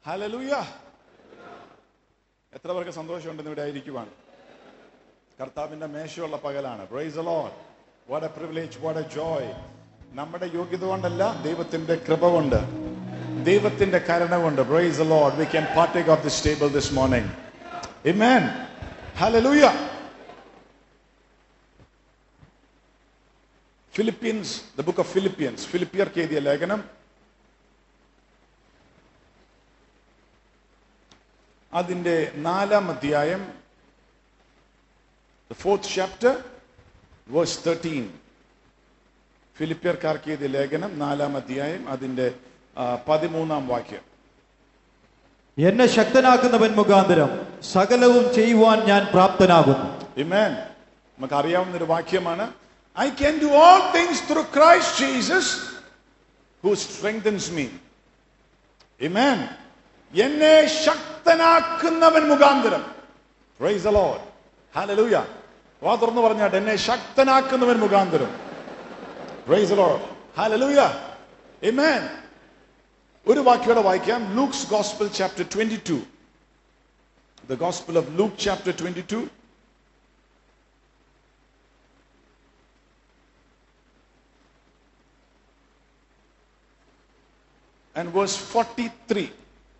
ഹലലൂയ എത്ര പേർക്ക് സന്തോഷമുണ്ടെന്ന് ഇവിടെ ആയിരിക്കുവാൻ കർത്താവിന്റെ മേശയുള്ള പകലാണ് praise Lord what a privilege what a joy നമ്മുടെ യോഗ്യത കൊണ്ടല്ല ദൈവത്തിന്റെ കൃപ കൊണ്ട് ദൈവത്തിന്റെ കരുണ കൊണ്ട് praise Lord we can partake of this table this morning Amen. Hallelujah. Philippians the book of Philippians ഫിലിപ്പിയർക്ക് എഴുതിയ ലേഖനം അതിന്റെ നാലാം അധ്യായം ഫോർത്ത് ചാപ്റ്റർ വേഴ്സ് തേർട്ടീൻ ഫിലിപ്പിയർക്കാർക്ക് എഴുതിയ ലേഖനം നാലാം അധ്യായം അതിന്റെ ആ, പതിമൂന്നാം വാക്യം എന്നെ ശക്തനാക്കുന്നവൻ മുഖാന്തരം സകലവും ചെയ്യുവാൻ ഞാൻ പ്രാപ്തനാകുന്നു Amen. നമുക്ക് അറിയാവുന്ന ഒരു വാക്യമാണ് I can do all things through Christ Jesus who strengthens me Amen. എന്നെ ശക്തനാക്കുന്നവൻ മുഖാന്തരം Praise the Lord. Hallelujah. വാ തുറന്നു പറഞ്ഞാട്ടെ എന്നെ ശക്തനാക്കുന്നവൻ മുഖാന്തരം Praise the Lord. Hallelujah. Amen. ഒരു വാക്യോടെ വായിക്കാം Luke's gospel chapter 22 The Gospel of Luke chapter 22 and verse 43.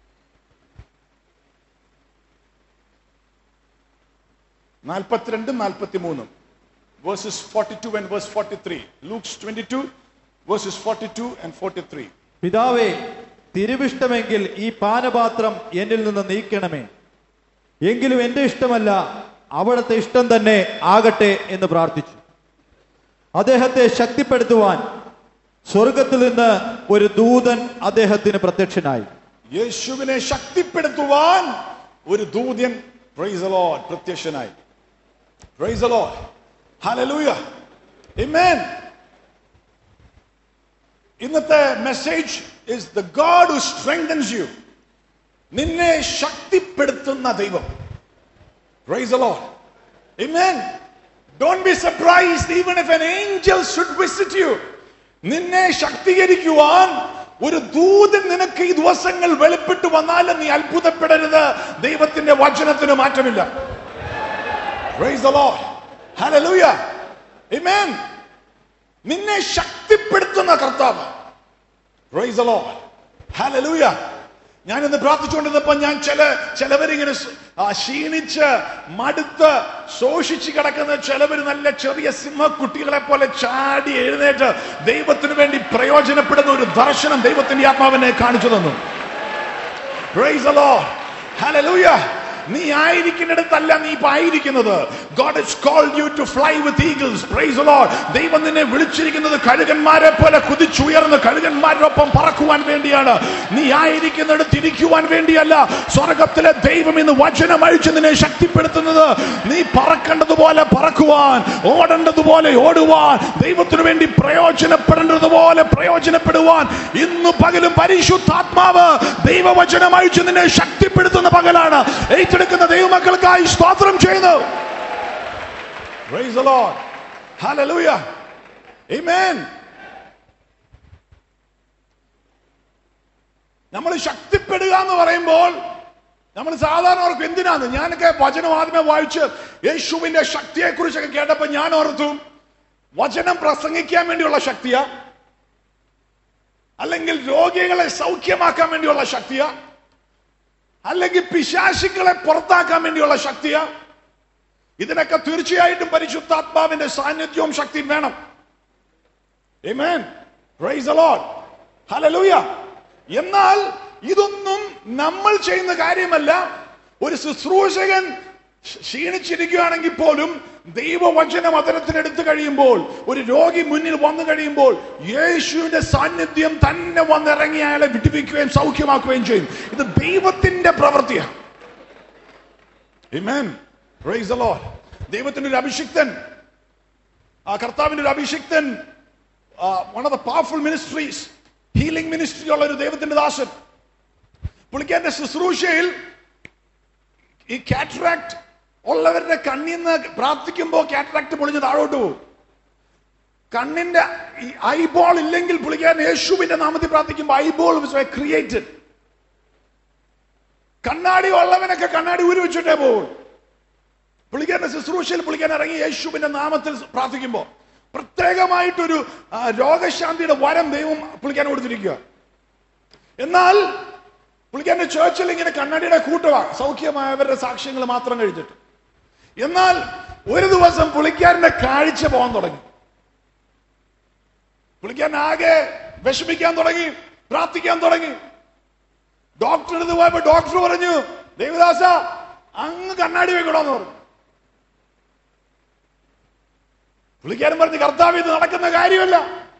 നാൽപ്പത്തിരണ്ടും നാൽപ്പത്തിമൂന്നും verses forty two and verse forty three Luke's twenty two verses forty two and forty three പിതാവേ തിരുവിഷ്ടമെങ്കിൽ ഈ പാനപാത്രം എന്നിൽ നിന്ന് നീക്കണമേ എങ്കിലും എന്റെ ഇഷ്ടമല്ല അവിടുത്തെ ഇഷ്ടം തന്നെ ആകട്ടെ എന്ന് പ്രാർത്ഥിച്ചു അദ്ദേഹത്തെ ശക്തിപ്പെടുത്തുവാൻ സ്വർഗത്തിൽ നിന്ന് ഒരു ദൂതൻ അദ്ദേഹത്തിന് പ്രത്യക്ഷനായി യേശുവിനെ ശക്തിപ്പെടുത്തുവാൻ ഒരു ദൂതൻ പ്രൈസ് the Lord പ്രത്യക്ഷനായി പ്രൈസ് the Lord ഹല്ലേലൂയ ആമേൻ ഇന്നത്തെ message is the God who strengthens you നിന്നെ ശക്തിപ്പെടുത്തുന്ന ദൈവം പ്രൈസ് the Lord ആമേൻ don't be surprised even if an angel should visit you നിന്നെ ശക്തീകരിക്കുവാൻ ഒരു ദൂതൻ നിനക്ക് ഈ ദിവസങ്ങൾ വെളിപ്പെട്ട് വന്നാലും നീ അത്ഭുതപ്പെടരുത് ദൈവത്തിന്റെ വചനത്തിന് മാറ്റമില്ല Praise the Lord. Hallelujah. Amen. നിന്നെ ശക്തിപ്പെടുത്തുന്ന കർത്താവ് Praise the Lord. Hallelujah. ഞാൻ ഇന്ന് പ്രാർത്ഥിച്ചുകൊണ്ടിരുന്നപ്പോ ഞാൻ ചില ചിലവരിങ്ങനെ സ്- ആ, ക്ഷീണിച്ച് മടുത്ത് ശോഷിച്ച് കിടക്കുന്ന ചിലവർ നല്ല ചെറിയ സിംഹക്കുട്ടികളെ പോലെ ചാടി എഴുന്നേറ്റ് ദൈവത്തിന് വേണ്ടി പ്രയോജനപ്പെടുന്ന ഒരു ദർശനം ദൈവത്തിന്റെ ആത്മാവിനെ കാണിച്ചു തന്നു Praise the Lord. Hallelujah. നീ ആയിരിക്കുന്നിടത്തല്ല നീ ഇപ്പൊ ആയിരിക്കുന്നത് God has called you to fly with eagles praise the lord ദൈവം നിന്നെ വിളിച്ചിരിക്കുന്നത് കഴുകന്മാരെ പോലെ കുതിച്ചുയർന്ന് കഴുകന്മാരോടൊപ്പം പറക്കുവാൻ വേണ്ടിയാണ് നീ ആയിരിക്കുന്നിടത്ത് ഇരിക്കുവാൻ വേണ്ടിയല്ല സ്വർഗത്തിലെ ദൈവം ഇന്ന് വചനം അഴിച്ച് നിന്നെ ശക്തിപ്പെടുത്തുന്നത് നീ പറക്കേണ്ടതുപോലെ പറക്കുവാൻ ഓടേണ്ടതുപോലെ ഓടുവാൻ ദൈവത്തിനു വേണ്ടി പ്രയോജനപ്പെടേണ്ടതുപോലെ പ്രയോജനപ്പെടുവാൻ ഇന്ന് പകലും പരിശുദ്ധാത്മാവ് ദൈവവചനം അഴിച്ച് നിന്നെ ശക്തിപ്പെടുത്തുന്ന പകലാണ് ഏറ്റെടുക്കുന്ന ദൈവമക്കൾക്കായി സ്തോത്രം ചെയ്യുന്നു Praise the Lord. Hallelujah. Amen. നമ്മൾ ശക്തിപ്പെടുക എന്ന് പറയുമ്പോൾ നമ്മൾ സാധാരണ ഓർക്കും എന്തിനാന്ന് ഞാനൊക്കെ വചനം ആദ്യമേ വായിച്ച് യേശുവിന്റെ ശക്തിയെ കുറിച്ചൊക്കെ കേട്ടപ്പോ ഞാൻ ഓർത്തു വചനം പ്രസംഗിക്കാൻ വേണ്ടിയുള്ള ശക്തിയാ അല്ലെങ്കിൽ രോഗികളെ സൗഖ്യമാക്കാൻ വേണ്ടിയുള്ള ശക്തിയാ അല്ലെങ്കിൽ പിശാശികളെ പുറത്താക്കാൻ വേണ്ടിയുള്ള ശക്തിയാ ഇതിനൊക്കെ തീർച്ചയായിട്ടും പരിശുദ്ധാത്മാവിന്റെ സാന്നിധ്യവും ശക്തിയും വേണം Amen. Praise the Lord. Hallelujah. എന്നാൽ ഇതൊന്നും നമ്മൾ ചെയ്യുന്ന കാര്യമല്ല ഒരു ശുശ്രൂഷകൻ ക്ഷ- ക്ഷീണിച്ചിരിക്കുകയാണെങ്കിൽ പോലും ദൈവവചനം അതരത്തിനെടുത്തു കഴിയുമ്പോൾ ഒരു രോഗി മുന്നിൽ വന്നു കഴിയുമ്പോൾ യേശുവിന്റെ സാന്നിധ്യം തന്നെ വന്നിറങ്ങി അയാളെ വിടിപ്പിക്കുകയും സൗഖ്യമാക്കുകയും ചെയ്യും ഇത് ദൈവത്തിന്റെ പ്രവൃത്തിയാണ് Amen. Praise the Lord. ദൈവത്തിന്റെ ഒരു അഭിഷിക്തൻ ആ കർത്താവിന്റെ ഒരു അഭിഷിക്തൻ one of the powerful ministries healing ministry ഉള്ള ഒരു ദൈവത്തിന്റെ ദാസൻ പുള്ളിക്കാരന്റെ ശുശ്രൂഷയിൽ ഈ കാറ്ററാക്ട് ഉള്ളവരുടെ കണ്ണിൽ നിന്ന് പ്രാർത്ഥിക്കുമ്പോൾ കാറ്ററാക്ട് പൊളിഞ്ഞ് താഴോട്ട് പോകും കണ്ണിന്റെ ഈ ഐബോൾ ഇല്ലെങ്കിൽ പുള്ളിക്കാരൻ യേശുവിന്റെ നാമത്തിൽ പ്രാർത്ഥിക്കുമ്പോൾ ഐബോൾ ക്രിയേറ്റഡ് കണ്ണാടി ഉള്ളവനൊക്കെ കണ്ണാടി ഊരി വെച്ചിട്ടേ പോകും പുള്ളിക്കാരന്റെ ശുശ്രൂഷയിൽ പുള്ളിക്കാരൻ ഇറങ്ങി യേശുവിന്റെ നാമത്തിൽ പ്രാർത്ഥിക്കുമ്പോൾ പ്രത്യേകമായിട്ടൊരു ആ, രോഗശാന്തിയുടെ വരം ദൈവം പുള്ളിക്കാരൻ കൊടുത്തിരിക്കുക എന്നാൽ പുള്ളിക്കാരന്റെ ചേർച്ചിൽ ഇങ്ങനെ കണ്ണാടിയുടെ കൂട്ടവാ സൗഖ്യമായവരുടെ സാക്ഷ്യങ്ങൾ മാത്രം കഴിച്ചിട്ട് എന്നാൽ ഒരു ദിവസം പുള്ളിക്കാരന്റെ കാഴ്ച പോകാൻ തുടങ്ങി പുള്ളിക്കാരൻ ആകെ വിഷമിക്കാൻ തുടങ്ങി പ്രാർത്ഥിക്കാൻ തുടങ്ങി ഡോക്ടർ അടുത്ത് പോയപ്പോ ഡോക്ടർ പറഞ്ഞു ദേവദാസ അങ്ങ് കണ്ണാടി വെക്കണമെന്ന് പറഞ്ഞു പുള്ളിക്കാരൻ പറഞ്ഞു കർത്താവ് ഇത് നടക്കുന്ന കാര്യമല്ല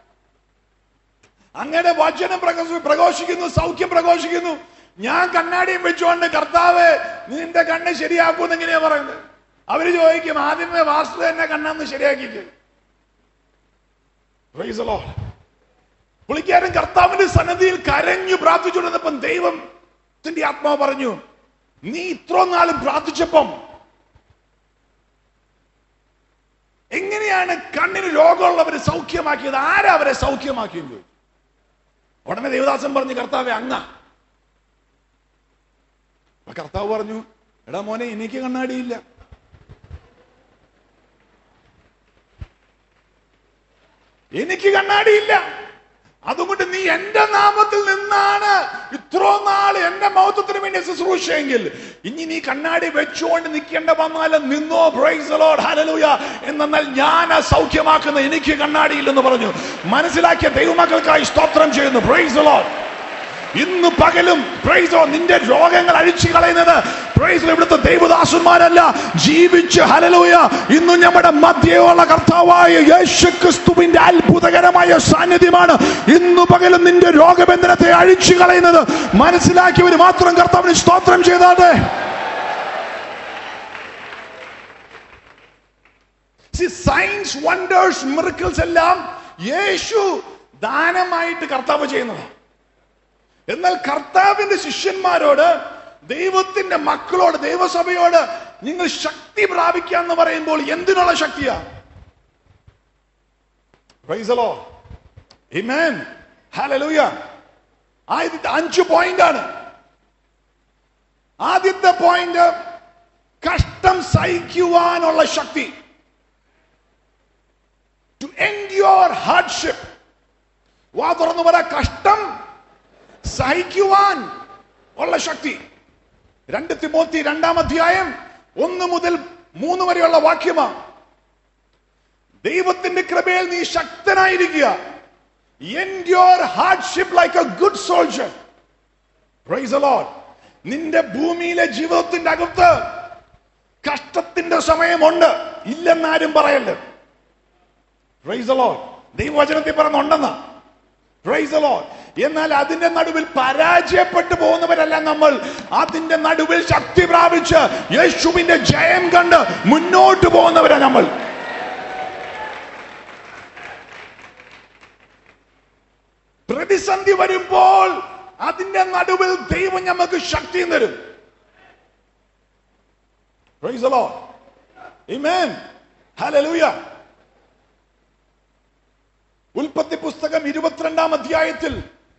അങ്ങനെ വചനം പ്രകാശ- പ്രഘോഷിക്കുന്നു സൗഖ്യം പ്രഘോഷിക്കുന്നു ഞാൻ കണ്ണാടിയും വെച്ചുകൊണ്ട് കർത്താവ് നിന്റെ കണ്ണ് ശരിയാക്കുമെന്ന് എങ്ങനെയാ പറയുന്നത് അവര് ചോദിക്കും ആദ്യമേ വാസ്തു തന്നെ കണ്ണെന്ന് ശരിയാക്കിയിട്ട് Praise the Lord. പുള്ളിക്കാരൻ കർത്താവിന്റെ സന്നദ്ധിയിൽ കരഞ്ഞു പ്രാർത്ഥിച്ചുകൊണ്ടിരുന്നപ്പം ദൈവത്തിന്റെ ആത്മാവ് പറഞ്ഞു നീ ഇത്ര നാളും പ്രാർത്ഥിച്ചപ്പം എങ്ങനെയാണ് കണ്ണിന് രോഗമുള്ളവരെ സൗഖ്യമാക്കിയത് ആരാ അവരെ സൗഖ്യമാക്കിയത് ഉടനെ ദേവദാസൻ പറഞ്ഞു കർത്താവെ അങ്ങ അപ്പൊ കർത്താവ് പറഞ്ഞു എടാ മോനെ എനിക്ക് കണ്ണാടിയില്ല എനിക്ക് കണ്ണാടിയില്ല അതുകൊണ്ട് നീ എന്റെ നാമത്തിൽ നിന്നാണ് ഇത്ര നാൾ എന്റെ മഹത്വത്തിന് വേണ്ടി ശുശ്രൂഷയെങ്കിൽ ഇനി നീ കണ്ണാടി വെച്ചുകൊണ്ട് നിൽക്കേണ്ട വന്നാലും നിന്നോ പ്രൈസ് ലോഡ് ഹല്ലേലൂയ എന്നാൽ ഞാൻ സൗഖ്യമാക്കുന്ന എനിക്ക് കണ്ണാടിയില്ലെന്ന് പറഞ്ഞു മനസ്സിലാക്കിയ ദൈവമക്കൾക്കായി സ്തോത്രം ചെയ്യുന്നു പ്രൈസ് ലോഡ് ഇന്ന് പകലും പ്രൈസോ നിന്റെ രോഗങ്ങൾ അഴിച്ചു കളയുന്നത് പ്രൈസോ ഇവിടുത്തെ ദൈവദാസന്മാരല്ല ജീവിച്ച് ഹലലൂയ ഇന്ന് നമ്മുടെ മധ്യയുള്ള കർത്താവായ യേശു ക്രിസ്തുവിന്റെ അത്ഭുതകരമായ സാന്നിധ്യമാണ് ഇന്ന് പകലും നിന്റെ രോഗബന്ധനത്തെ അഴിച്ചു കളയുന്നത് മനസ്സിലാക്കിയവർ മാത്രം കർത്താവിന് സ്തോത്രം ചെയ്താട്ടെ സയൻസ് വണ്ടേഴ്സ് മിറക്കിൾസ് എല്ലാം യേശു ദാനമായിട്ട് കർത്താവ് ചെയ്യുന്നതാണ് എന്നാൽ കർത്താവിന്റെ ശിഷ്യന്മാരോട് ദൈവത്തിന്റെ മക്കളോട് ദൈവസഭയോട് നിങ്ങൾ ശക്തി പ്രാപിക്കുക എന്ന് പറയുമ്പോൾ എന്തിനുള്ള ശക്തിയാ Praise the Lord. Amen. Hallelujah. ആദ്യത്തെ അഞ്ച് പോയിന്റ് ആണ് ആദ്യത്തെ പോയിന്റ് കഷ്ടം സഹിക്കുവാനുള്ള ശക്തി ടു endure ഹാർഡ്ഷിപ്പ് വാ തുറന്നു പറ കഷ്ടം സഹിക്കുവാൻ ഉള്ള ശക്തി രണ്ട് തിമോത്തി രണ്ടാം അധ്യായം ഒന്ന് മുതൽ മൂന്ന് വരെയുള്ള വാക്യമാണ് ദൈവത്തിന്റെ കൃപയിൽ നീ ശക്തനായിരിക്കുക endure hardship like a good soldier praise Lord നിന്റെ ഭൂമിയിലെ ജീവിതത്തിന്റെ അകത്ത് കഷ്ടത്തിന്റെ സമയമുണ്ട് ഇല്ലെന്നാരും പറയല്ലേ പ്രൈസ് ലോഡ് ദൈവവചനത്തിൽ പറയുന്നുണ്ടെന്നാ പ്രൈസ് ലോഡ് എന്നാൽ അതിന്റെ നടുവിൽ പരാജയപ്പെട്ടു പോകുന്നവരല്ല നമ്മൾ അതിന്റെ നടുവിൽ ശക്തി പ്രാപിച്ച് യേശുവിന്റെ ജയം കണ്ട് മുന്നോട്ട് പോകുന്നവരാ നമ്മൾ പ്രതിസന്ധി വരുമ്പോൾ അതിന്റെ നടുവിൽ ദൈവം നമുക്ക് ശക്തി തരും Praise the Lord. Amen. Hallelujah. ഉൽപ്പത്തി പുസ്തകം ഇരുപത്തിരണ്ടാം അധ്യായത്തിൽ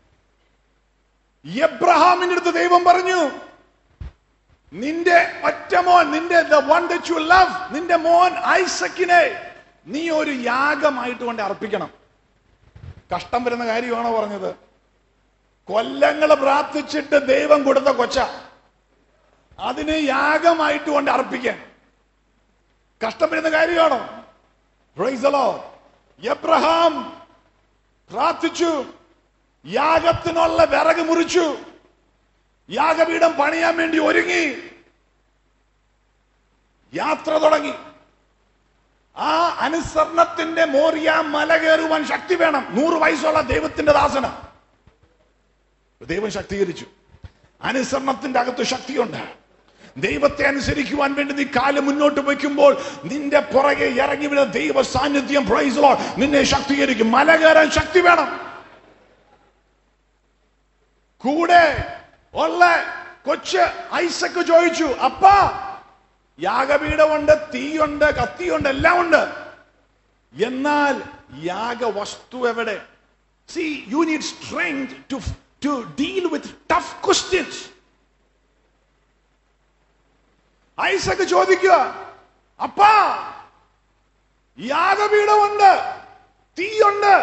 എബ്രഹാമിന്റെ അടുത്ത് ദൈവം പറഞ്ഞു നിന്റെ ഒറ്റ മോൻ നിന്റെ the one that you love നിന്റെ മോൻ ഐസക്കിനെ നീ ഒരു യാഗമായിട്ട് കൊണ്ട് അർപ്പിക്കണം കഷ്ടം വരുന്ന കാര്യമാണോ പറഞ്ഞത് കൊല്ലങ്ങൾ പ്രാർത്ഥിച്ചിട്ട് ദൈവം കൊടുത്ത കൊച്ച അതിന് യാഗമായിട്ട് കൊണ്ട് അർപ്പിക്കാൻ കഷ്ടം വരുന്ന കാര്യമാണോ Praise the Lord. എബ്രഹാം പ്രാർത്ഥിച്ചു യാഗത്തിനുള്ള വിറക് മുറിച്ചു യാഗപീഠം പണിയാൻ വേണ്ടി ഒരുങ്ങി യാത്ര തുടങ്ങി ആ അനുസരണത്തിന്റെ മോറിയ മല കയറുവാൻ ശക്തി വേണം നൂറ് വയസ്സുള്ള ദൈവത്തിന്റെ ദാസന ദൈവം ശക്തീകരിച്ചു അനുസരണത്തിന്റെ അകത്ത് ശക്തിയുണ്ട് ദൈവത്തെ അനുസരിക്കുവാൻ വേണ്ടി നീ കാല് മുന്നോട്ട് വയ്ക്കുമ്പോൾ നിന്റെ പുറകെ ഇറങ്ങി വീഴുന്ന ദൈവ സാന്നിധ്യം പ്രൈസ് ലോർഡ് നിന്നെ ശക്തീകരിക്കും മല കയറാൻ ശക്തി വേണം കൂടെ ഉള്ള കൊച്ച് ഐസക്ക് ചോദിച്ചു അപ്പാ യാഗപീഠമുണ്ട് തീയുണ്ട് കത്തിയുണ്ട് എല്ലാം ഉണ്ട് എന്നാൽ യാഗവസ്തു എവിടെ see you need strength to to deal with tough questions Isaac ചോദിക്കുക അപ്പാ യാഗപീഠമുണ്ട് തീയുണ്ട്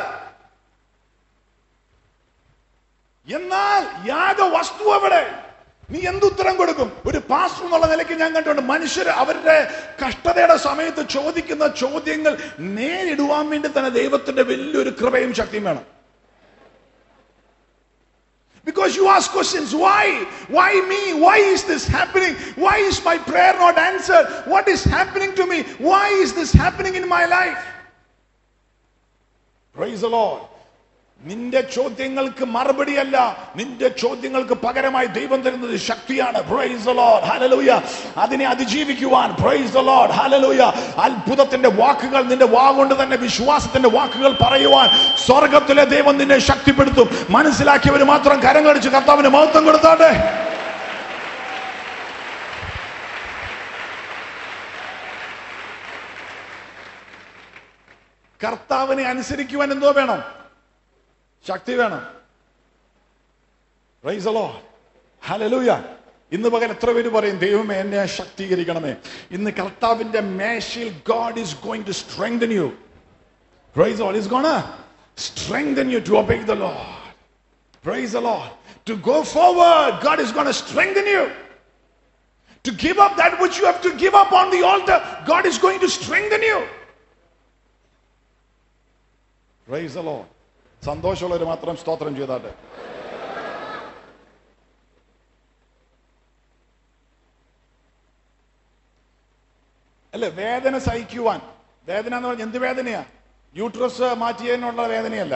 എന്നാൽ യാഗ വസ്തു എവിടെ നീ എന്തുത്തരം കൊടുക്കും ഒരു പാസ്റ്റർ എന്നുള്ള നിലയ്ക്ക് ഞാൻ കണ്ടുകൊണ്ട് മനുഷ്യർ അവരുടെ കഷ്ടതയുടെ സമയത്ത് ചോദിക്കുന്ന ചോദ്യങ്ങൾ നേരിടുവാൻ വേണ്ടി തന്നെ ദൈവത്തിന്റെ വലിയൊരു കൃപയും ശക്തിയും വേണം Because you ask questions, why? Why me? Why is this happening? Why is my prayer not answered? What is happening to me? Why is this happening in my life? Praise the Lord. നിന്റെ ചോദ്യങ്ങൾക്ക് മറുപടിയല്ല നിന്റെ ചോദ്യങ്ങൾക്ക് പകരമായി ദൈവം തരുന്നത് ശക്തിയാണ് price the Lord. Hallelujah. അതിനെ അതിജീവിക്കുവാൻ പ്രൈസ് the Lord. Hallelujah. അത്ഭുതത്തിന്റെ വാക്കുകൾ നിന്റെ വാ കൊണ്ട് തന്നെ വിശ്വാസത്തിന്റെ വാക്കുകൾ പറയുവാൻ സ്വർഗത്തിലെ ദൈവം നിന്നെ ശക്തിപ്പെടുത്തും മനസ്സിലാക്കിയവർ മാത്രം കരങ്ങളടിച്ച് കർത്താവിന് മഹത്വം കൊടുത്താട്ടെ കർത്താവിനെ അനുസരിക്കുവാൻ എന്തോ വേണം ശക്തി വേണം Praise the Lord. Hallelujah. ഇന്ന് പകൽ എത്ര പേര് പറയും ദൈവമേ എന്നെ ശക്തീകരിക്കണമേ ഇന്ന് കർത്താവിന്റെ മേശയിൽ God is going to strengthen you praise all is gonna strengthen you to obey the Lord praise the Lord to go forward God is gonna strengthen you To give up that which you have to give up on the altar, God is going to strengthen you. Praise the Lord. സന്തോഷമുള്ളവർ മാത്രം സ്തോത്രം ചെയ്താട്ടെ അല്ലെ വേദന സഹിക്കുവാൻ വേദന എന്ന് പറഞ്ഞാൽ എന്ത് വേദനയാ യൂട്രസ് മാറ്റിയതിനുള്ള വേദനയല്ല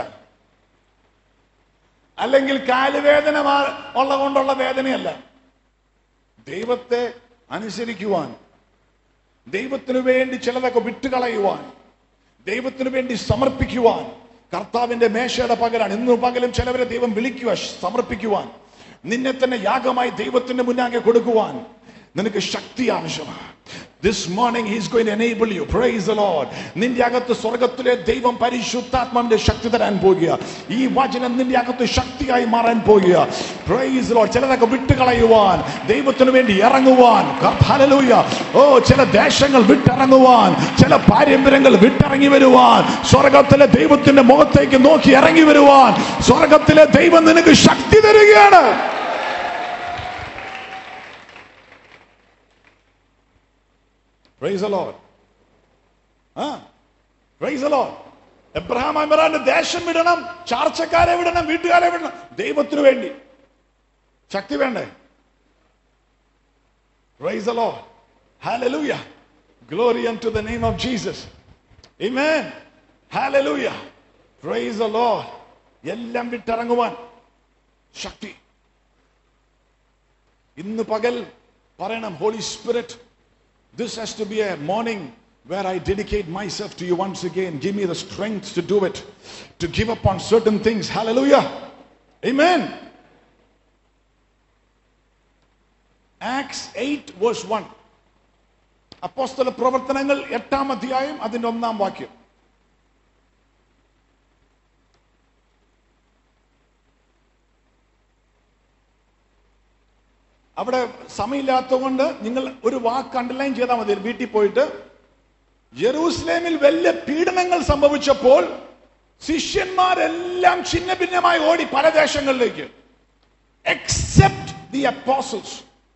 അല്ലെങ്കിൽ കാലുവേദന മാ- ഉള്ള കൊണ്ടുള്ള വേദനയല്ല ദൈവത്തെ അനുസരിക്കുവാൻ ദൈവത്തിനു വേണ്ടി ചിലതൊക്കെ വിട്ടുകളയുവാൻ ദൈവത്തിനു വേണ്ടി സമർപ്പിക്കുവാൻ കർത്താവിന്റെ മേശയുടെ പകലാണ് ഇന്ന് പകലും ചിലവരെ ദൈവം വിളിക്കുക സമർപ്പിക്കുവാൻ നിന്നെ തന്നെ യാഗമായി ദൈവത്തിന്റെ മുന്നാകെ കൊടുക്കുവാൻ നിനക്ക് ശക്തി ആവശ്യമാണ് this morning he's going enable you praise the Lord നിന്റെ അകത്ത് സ്വർഗത്തിലെ ദൈവം പരിശുദ്ധാത്മാവിന്റെ ശക്തി തരാൻ പോകുക ഈ വചനം നിന്റെ അകത്ത് ശക്തിയായി മാറാൻ പോകുക പ്രൈസ് ലോർഡ് ചിലതൊക്കെ വിട്ടുകളയുവാൻ ദൈവത്തിന് വേണ്ടി ഇറങ്ങുവാൻ ഹല്ലേലൂയ ഓ ചില ദേശങ്ങൾ വിട്ടിറങ്ങുവാൻ ചില പാരമ്പര്യങ്ങൾ വിട്ടിറങ്ങി വരുവാൻ സ്വർഗത്തിലെ ദൈവത്തിന്റെ മുഖത്തേക്ക് നോക്കി ഇറങ്ങി വരുവാൻ സ്വർഗത്തിലെ ദൈവം നിനക്ക് ശക്തി തരികയാണ് Praise the Lord. ആ Praise the Lord. എബ്രഹാം അമറാന്റെ ദേശം വിടണം ചാർച്ചക്കാരെ വിടണം വീട്ടുകാരെ വിടണം ദൈവത്തിനു വേണ്ടി ശക്തി വേണ്ടേ Praise the Lord. Hallelujah. Glory unto the name of Jesus. Amen. Hallelujah. Praise the Lord. എല്ലാം വിട്ടിറങ്ങുവാൻ ശക്തി ഇന്ന് പകൽ പറയണം Holy Spirit This has to be a morning where I dedicate myself to you once again. Give me the strength to do it, to give up on certain things. Hallelujah. Amen. Acts 8 verse 1. അപ്പോസ്തല പ്രവർത്തനങ്ങൾ എട്ടാം അധ്യായം അതിന്റെ ഒന്നാം വാക്യം അവിടെ സമയമില്ലാത്തതുകൊണ്ട് നിങ്ങൾ ഒരു വാക്ക് അണ്ടർലൈൻ ചെയ്താൽ മതി വീട്ടിൽ പോയിട്ട് ജെറൂസലേമിൽ വലിയ പീഡനങ്ങൾ സംഭവിച്ചപ്പോൾ ശിഷ്യന്മാരെല്ലാം ഛിന്ന ഭിന്നമായി ഓടി പല ദേശങ്ങളിലേക്ക് എക്സെപ്റ്റ് ദി അപ്പോസൽസ്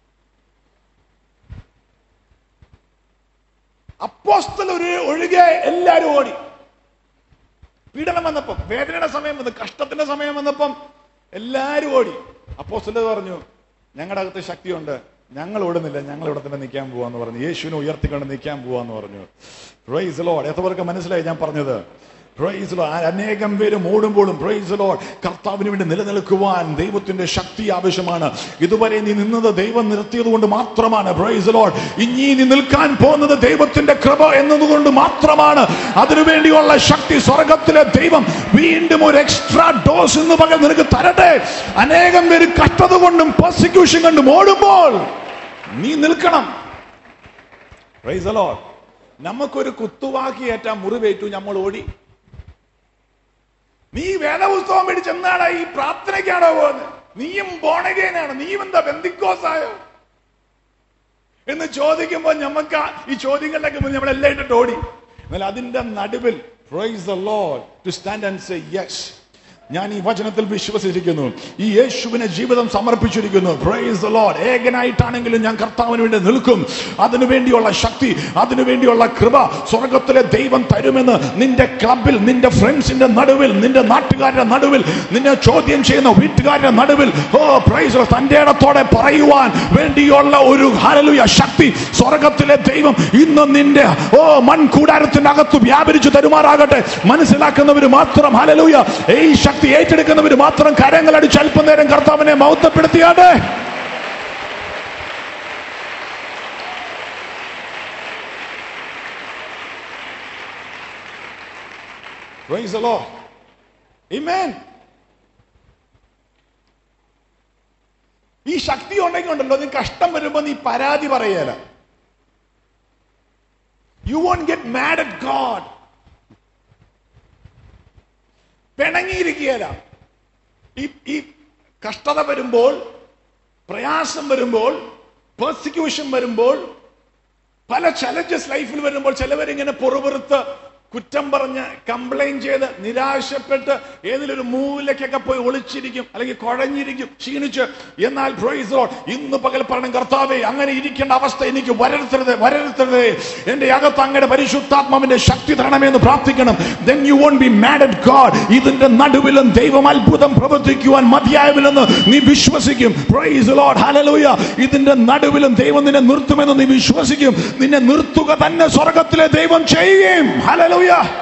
അപ്പോസ്തല ഒരു ഒഴികെ എല്ലാരും ഓടി പീഡനം വന്നപ്പം വേദനയുടെ സമയം വന്നു കഷ്ടത്തിന്റെ സമയം വന്നപ്പം എല്ലാരും ഓടി അപ്പോസ്തല പറഞ്ഞു ഞങ്ങളുടെ അകത്ത് ശക്തിയുണ്ട് ഞങ്ങൾ ഓടുന്നില്ല ഞങ്ങൾ ഇവിടെ തന്നെ നിൽക്കാൻ പോവാന്ന് പറഞ്ഞു യേശുവിനെ ഉയർത്തിക്കൊണ്ട് നിൽക്കാൻ പോവാന്ന് പറഞ്ഞു പ്രൈസ് ലോഡ് എത്ര പേർക്ക് മനസ്സിലായി ഞാൻ പറഞ്ഞത് പ്രൈസ് ലോ അനേകം പേരും ഓടുമ്പോഴും പ്രൈസ് ലോ കർത്താവിന് വേണ്ടി നിലനിൽക്കുവാൻ ദൈവത്തിന്റെ ശക്തി ആവശ്യമാണ് ഇതുവരെ നീ നിന്നത് ദൈവം നിർത്തിയത് കൊണ്ട് മാത്രമാണ് പ്രൈസ് ലോഡ് ഇനി നീ നിൽക്കാൻ പോകുന്നത് ദൈവത്തിന്റെ കൃപ എന്നതുകൊണ്ട് മാത്രമാണ് അതിനുവേണ്ടിയുള്ള ശക്തി സ്വർഗത്തിലെ ദൈവം വീണ്ടും ഒരു എക്സ്ട്രാ ഡോസ് എന്ന് പകൽ നിനക്ക് തരട്ടെ അനേകം പേര് കഷ്ടത കൊണ്ടും പ്രോസിക്യൂഷൻ കൊണ്ടും ഓടുമ്പോൾ നീ നിൽക്കണം പ്രൈസ് ലോഡ് നമുക്കൊരു കുത്തുവാക്കി ഏറ്റ മുറിവേറ്റു നമ്മൾ ഓടി നീ വേദപുസ്തകം മേടിച്ച് എന്നാണ് ഈ പ്രാർത്ഥനയ്ക്കാണോ പോകുന്നത് നീയും ബോണഗേനാണ് നീയും എന്താ ബന്ധിക്കോസായോ എന്ന് ചോദിക്കുമ്പോൾ നമുക്ക് ആ- ഈ ചോദ്യങ്ങളിലേക്ക് മുന്നിൽ നമ്മളെല്ലാം ഇട്ടിട്ട് ഓടി എന്നാൽ അതിന്റെ നടുവിൽ praise the Lord to stand and say yes ഞാൻ ഈ വചനത്തിൽ വിശ്വസിച്ചിരിക്കുന്നു ഈ യേശുവിനെ ജീവിതം സമർപ്പിച്ചിരിക്കുന്നു പ്രൈസ് ദ ലോർഡ് ഏകനായിട്ടാണെങ്കിലും ഞാൻ കർത്താവിന് വേണ്ടി നിൽക്കും അതിനു വേണ്ടിയുള്ള ശക്തി അതിനു വേണ്ടിയുള്ള കൃപ സ്വർഗത്തിലെ ദൈവം തരുമെന്ന് നിന്റെ ക്ലബിൽ നിന്റെ ഫ്രണ്ട്സിന്റെ നടുവിൽ നിന്റെ നാട്ടുകാരുടെ നടുവിൽ നിന്നെ ചോദ്യം ചെയ്യുന്ന വീട്ടുകാരുടെ നടുവിൽ ഓ പ്രൈസ് തന്റെ ഇടത്തോടെ പറയുവാൻ വേണ്ടിയുള്ള ഒരു ഹരലുയ ശക്തി സ്വർഗത്തിലെ ദൈവം ഇന്ന് നിന്റെ ഓ മൺകൂടാരത്തിനകത്ത് വ്യാപരിച്ചു തരുമാറാകട്ടെ മനസ്സിലാക്കുന്നവർ മാത്രം ഹലലൂയ ഈ ശക്തി ഏറ്റെടുക്കുന്നവർ മാത്രം കരങ്ങളടിച്ച് അല്പനേരം കർത്താവിനെ മൗത്തപ്പെടുത്തിയാട്ടെ Praise the Lord. Amen. ഈ ശക്തി ഉണ്ടെങ്കിൽ ഉണ്ടല്ലോ നീ കഷ്ടം വരുമ്പോ നീ പരാതി പറയല you won't get mad at God പിണങ്ങിയിരിക്കുകയല്ല ഈ ഈ കഷ്ടത വരുമ്പോൾ പ്രയാസം വരുമ്പോൾ പെർസിക്യൂഷൻ വരുമ്പോൾ പല ചലഞ്ചസ് ലൈഫിൽ വരുമ്പോൾ ചിലവരിങ്ങനെ പൊറുപുറത്ത് കുറ്റം പറഞ്ഞ് കംപ്ലൈന്റ് ചെയ്ത് നിരാശപ്പെട്ട് ഏതിലൊരു മൂവിലേക്കൊക്കെ പോയി ഒളിച്ചിരിക്കും അല്ലെങ്കിൽ കുഴഞ്ഞിരിക്കും ക്ഷീണിച്ച് എന്നാൽ praise the Lord, ഇന്ന് പകൽ പറയണം കർത്താവേ അങ്ങനെ ഇരിക്കേണ്ട അവസ്ഥ എനിക്ക് വരരുത്തരുത് വരരുത്തരുത് എന്റെ അകത്ത് അങ്ങയുടെ പരിശുദ്ധാത്മാവിന്റെ ശക്തി തരണമെന്ന് പ്രാർത്ഥിക്കണം then you won't be mad at God ഇതിന്റെ നടുവിലും ദൈവം അത്ഭുതം പ്രവർത്തിക്കുവാൻ മതിയായവില്ലെന്ന് നീ വിശ്വസിക്കും praise the Lord hallelujah ഇതിന്റെ നടുവിലും ദൈവം നിന്നെ നിർത്തുമെന്ന് നീ വിശ്വസിക്കും നിന്നെ നിർത്തുക തന്നെ സ്വർഗത്തിലെ ദൈവം ചെയ്യുകയും hallelujah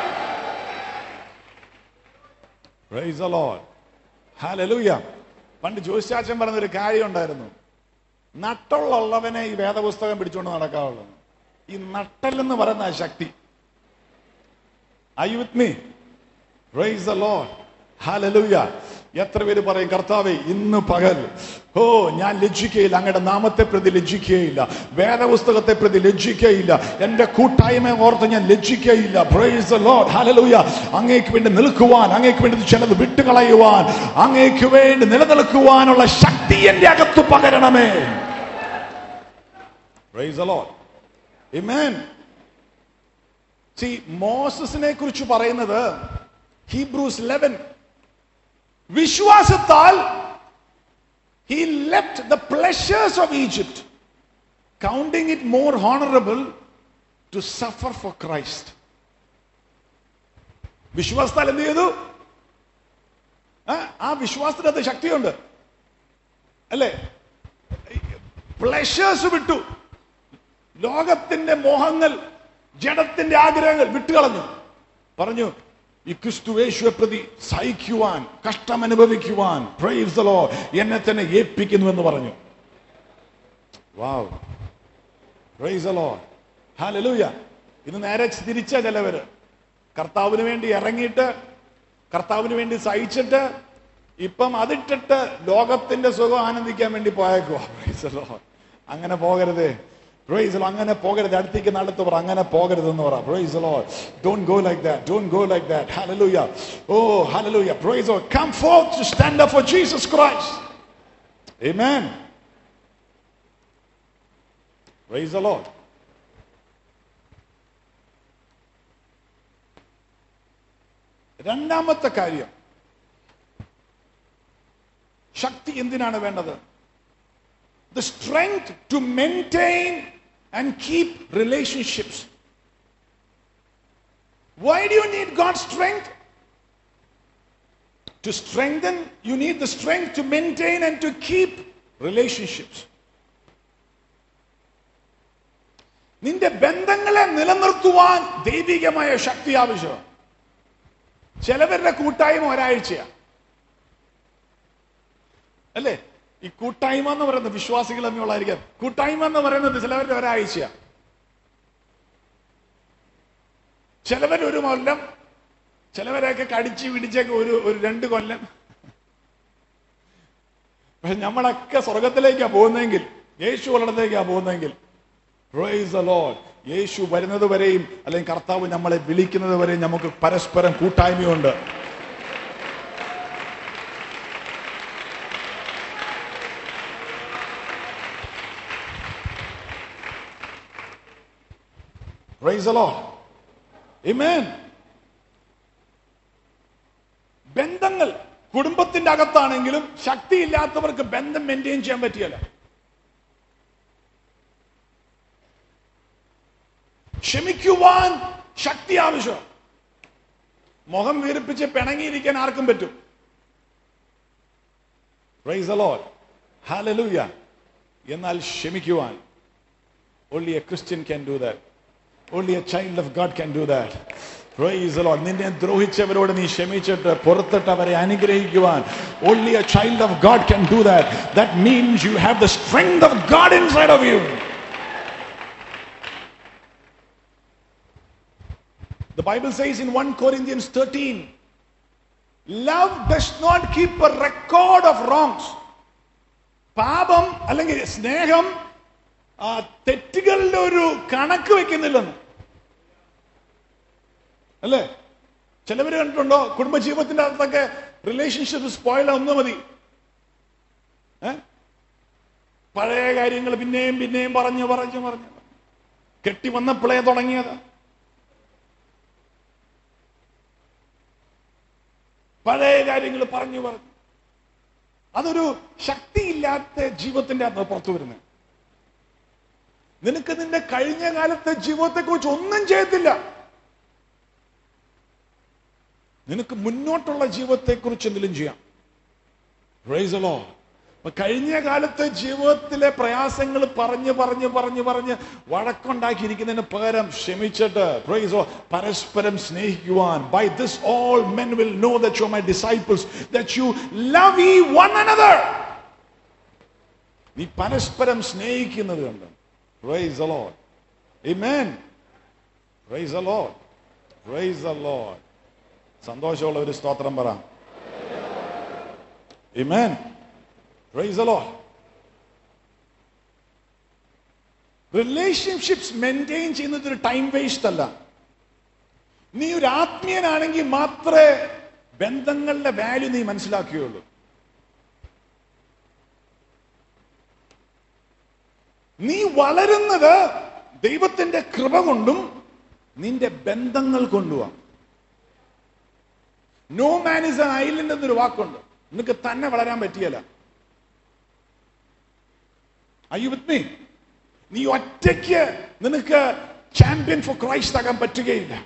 praise the Lord hallelujah പണ്ട് ജോസിച്ചാച്ചൻ പറഞ്ഞൊരു കാര്യം ഉണ്ടായിരുന്നു നട്ടുള്ളവനെ ഈ വേദപുസ്തകം പിടിച്ചുകൊണ്ട് നടക്കാവുള്ളൂ ഈ നട്ടൽ എന്ന് പറയുന്ന ആ ശക്തി Are you with me? Praise the Lord. Hallelujah. എത്ര പേര് പറയും കർത്താവെ ഇന്ന് പകൽ ഓ ഞാൻ ലജ്ജിക്കയില്ല അങ്ങയുടെ നാമത്തെ പ്രതി ലജ്ജിക്കുകയില്ല വേദപുസ്തകത്തെ പ്രതി ലജ്ജിക്കുകയില്ല എന്റെ കൂട്ടായ്മ ഓർത്ത് ഞാൻ ലജ്ജിക്കുകയില്ല പ്രൈസ് the Lord. Hallelujah. അങ്ങേക്ക് വേണ്ടി നിൽക്കുവാൻ അങ്ങേക്ക് വേണ്ടി ചിലത് വിട്ടുകളയുവാൻ അങ്ങേക്ക് വേണ്ടി നിലനിൽക്കുവാനുള്ള ശക്തി എന്റെ അകത്ത് പകരണമേ Praise the Lord. Amen. See, മോസസിനെ കുറിച്ച് പറയുന്നത് ഹീബ്രൂസ് ലെവൻ വിശ്വാസത്താൽ he left the pleasures of Egypt, counting it more honorable to suffer for Christ. വിശ്വാസത്താൽ എന്ത് ചെയ്തു ആ, ആ വിശ്വാസത്തിനകത്ത് ശക്തിയുണ്ട് അല്ലേ പ്ലഷേഴ്സ് വിട്ടു ലോകത്തിന്റെ മോഹങ്ങൾ ജഡത്തിന്റെ ആഗ്രഹങ്ങൾ വിട്ടുകളഞ്ഞു പറഞ്ഞു ഈ ക്രിസ്തു യേശുവെ പ്രതി സഹിക്കുവാൻ കഷ്ടം അനുഭവിക്കുവാൻ praise the Lord, എന്നെ തന്നെ ഏൽപ്പിക്കുന്നു എന്ന് പറഞ്ഞു വാവ് പ്രൈസ് Lord. Hallelujah. ഇന്ന് നേരെ തിരിച്ച ചിലവര് കർത്താവിന് വേണ്ടി ഇറങ്ങിയിട്ട് കർത്താവിന് വേണ്ടി സഹിച്ചിട്ട് ഇപ്പം അതിട്ടിട്ട് ലോകത്തിന്റെ സുഖം ആനന്ദിക്കാൻ വേണ്ടി പോയേക്കുവാ പ്രൈസ് Lord. അങ്ങനെ പോകരുതേ പ്രൈസ് അങ്ങനെ പോകരുത് അടുത്തേക്ക് നടത്ത് പറ അങ്ങനെ പോകരുത് എന്ന് പറ praise Lord. Don't go like that. Don't go like that. Hallelujah. Oh, hallelujah. Praise the Lord. Come forth to stand up for Jesus Christ. Amen. Praise the Lord. രണ്ടാമത്തെ കാര്യം ശക്തി എന്തിനാണ് വേണ്ടത് the strength to maintain and keep relationships why do you need God strength to strengthen you need the strength to maintain and to keep relationships നിന്റെ ബന്ധങ്ങളെ നിലനിർത്തുവാൻ ദൈവികമായ ശക്തി ആവശ്യമാണ് ചിലവരുടെ കൂട്ടായ്മ ഒരാഴ്ചയാ അല്ലേ ഈ കൂട്ടായ്മ എന്ന് പറയുന്നത് വിശ്വാസികൾ തമ്മിലുള്ളതായിരിക്കാം കൂട്ടായ്മ എന്ന് പറയുന്നത് ചിലവരുടെ ഒരാഴ്ചയാ ചിലവർ ഒരു കൊല്ലം ചിലവരെയൊക്കെ കടിച്ച് പിടിച്ചൊക്കെ ഒരു ഒരു രണ്ട് കൊല്ലം പക്ഷെ നമ്മളൊക്കെ സ്വർഗത്തിലേക്കാ പോകുന്നതെങ്കിൽ യേശു ഉള്ളിടത്തേക്കാ പോകുന്നതെങ്കിൽ Praise the Lord. യേശു വരുന്നത് വരെയും അല്ലെങ്കിൽ കർത്താവ് നമ്മളെ വിളിക്കുന്നത് വരെയും നമുക്ക് പരസ്പരം കൂട്ടായ്മയുണ്ട് Praise the Lord. Amen. ബന്ധങ്ങൾ കുടുംബത്തിന്റെ അകത്താണെങ്കിലും ശക്തിയില്ലാത്തവർക്ക് ബന്ധം മെയിൻറ്റെയിൻ ചെയ്യാൻ പറ്റിയല്ല ക്ഷമിക്കുവാൻ ശക്തി ആവശ്യം മുഖം വീർപ്പിച്ച് പിണങ്ങിയിരിക്കാൻ ആർക്കും പറ്റും Praise the Lord. Hallelujah. എന്നാൽ ക്ഷമിക്കുവാൻ only a Christian can do that. Only a child of God can do that. Praise the Lord. നിന്നെ ദ്രോഹിച്ചവരോട് നീ ക്ഷമിച്ചിട്ട് പുറത്തിട്ട് അവരെ അനുഗ്രഹിക്കുവാൻ only a child of God can do that. That means you have the strength of God inside of you. The Bible says in 1 Corinthians 13, love does not keep a record of wrongs. പാപം അല്ലെങ്കിൽ സ്നേഹം ആ, തെറ്റുകളുടെ ഒരു കണക്ക് വെക്കുന്നില്ലെന്ന് അല്ലേ ചിലവര് കണ്ടിട്ടുണ്ടോ കുടുംബജീവിതത്തിന്റെ അകത്തൊക്കെ റിലേഷൻഷിപ്പ് സ്പോയിൽ ഒന്ന് മതി ഏ? പഴയ കാര്യങ്ങൾ പിന്നെയും പിന്നെയും പറഞ്ഞു പറഞ്ഞു പറഞ്ഞു കെട്ടി വന്നപ്പോഴേ തുടങ്ങിയത് പഴയ കാര്യങ്ങൾ പറഞ്ഞു പറഞ്ഞു അതൊരു ശക്തിയില്ലാത്ത ജീവിതത്തിന്റെ അകത്ത് പുറത്തു വരുന്നത് നിനക്ക് നിന്റെ കഴിഞ്ഞ കാലത്തെ ജീവിതത്തെ കുറിച്ച് ഒന്നും ചെയ്യത്തില്ല നിനക്ക് മുന്നോട്ടുള്ള ജീവിതത്തെ കുറിച്ച് എന്തെങ്കിലും ചെയ്യാം Praise the Lord. അപ്പൊ കഴിഞ്ഞ കാലത്തെ ജീവിതത്തിലെ പ്രയാസങ്ങൾ പറഞ്ഞ് പറഞ്ഞ് പറഞ്ഞ് പറഞ്ഞ് വഴക്കുണ്ടാക്കിയിരിക്കുന്നതിന് പകരം ക്ഷമിച്ചിട്ട് praise the Lord, പരസ്പരം സ്നേഹിക്കുവാൻ by this all men will know that you my disciples that you love ഈ വൺ അനദർ നീ പരസ്പരം സ്നേഹിക്കുന്നത് കണ്ട് പ്രൈസ് the Lord. Amen. Praise the Lord. Praise the Lord. സന്തോഷമുള്ള ഒരു സ്തോത്രം പറ Amen. Praise the Lord. Relationships maintain ചെയ്യുന്നത് ഒരു ടൈം വേസ്റ്റ് അല്ല നീ ഒരു ആത്മീയനാണെങ്കിൽ മാത്രമേ ബന്ധങ്ങളുടെ വാല്യൂ നീ മനസ്സിലാക്കുകയുള്ളൂ നീ വളരുന്നത് ദൈവത്തിന്റെ കൃപ കൊണ്ടും നിന്റെ ബന്ധങ്ങൾ കൊണ്ടുമാണ് no man is an island എന്നൊരു വാക്കുണ്ട് നിനക്ക് തന്നെ വളരാൻ പറ്റിയല്ല അയ്യോ വിത്ത് മീ നീ ഒറ്റയ്ക്ക് നിനക്ക് ചാമ്പ്യൻ ഫോർ ക്രൈസ്റ്റ് ആകാൻ പറ്റുകയില്ല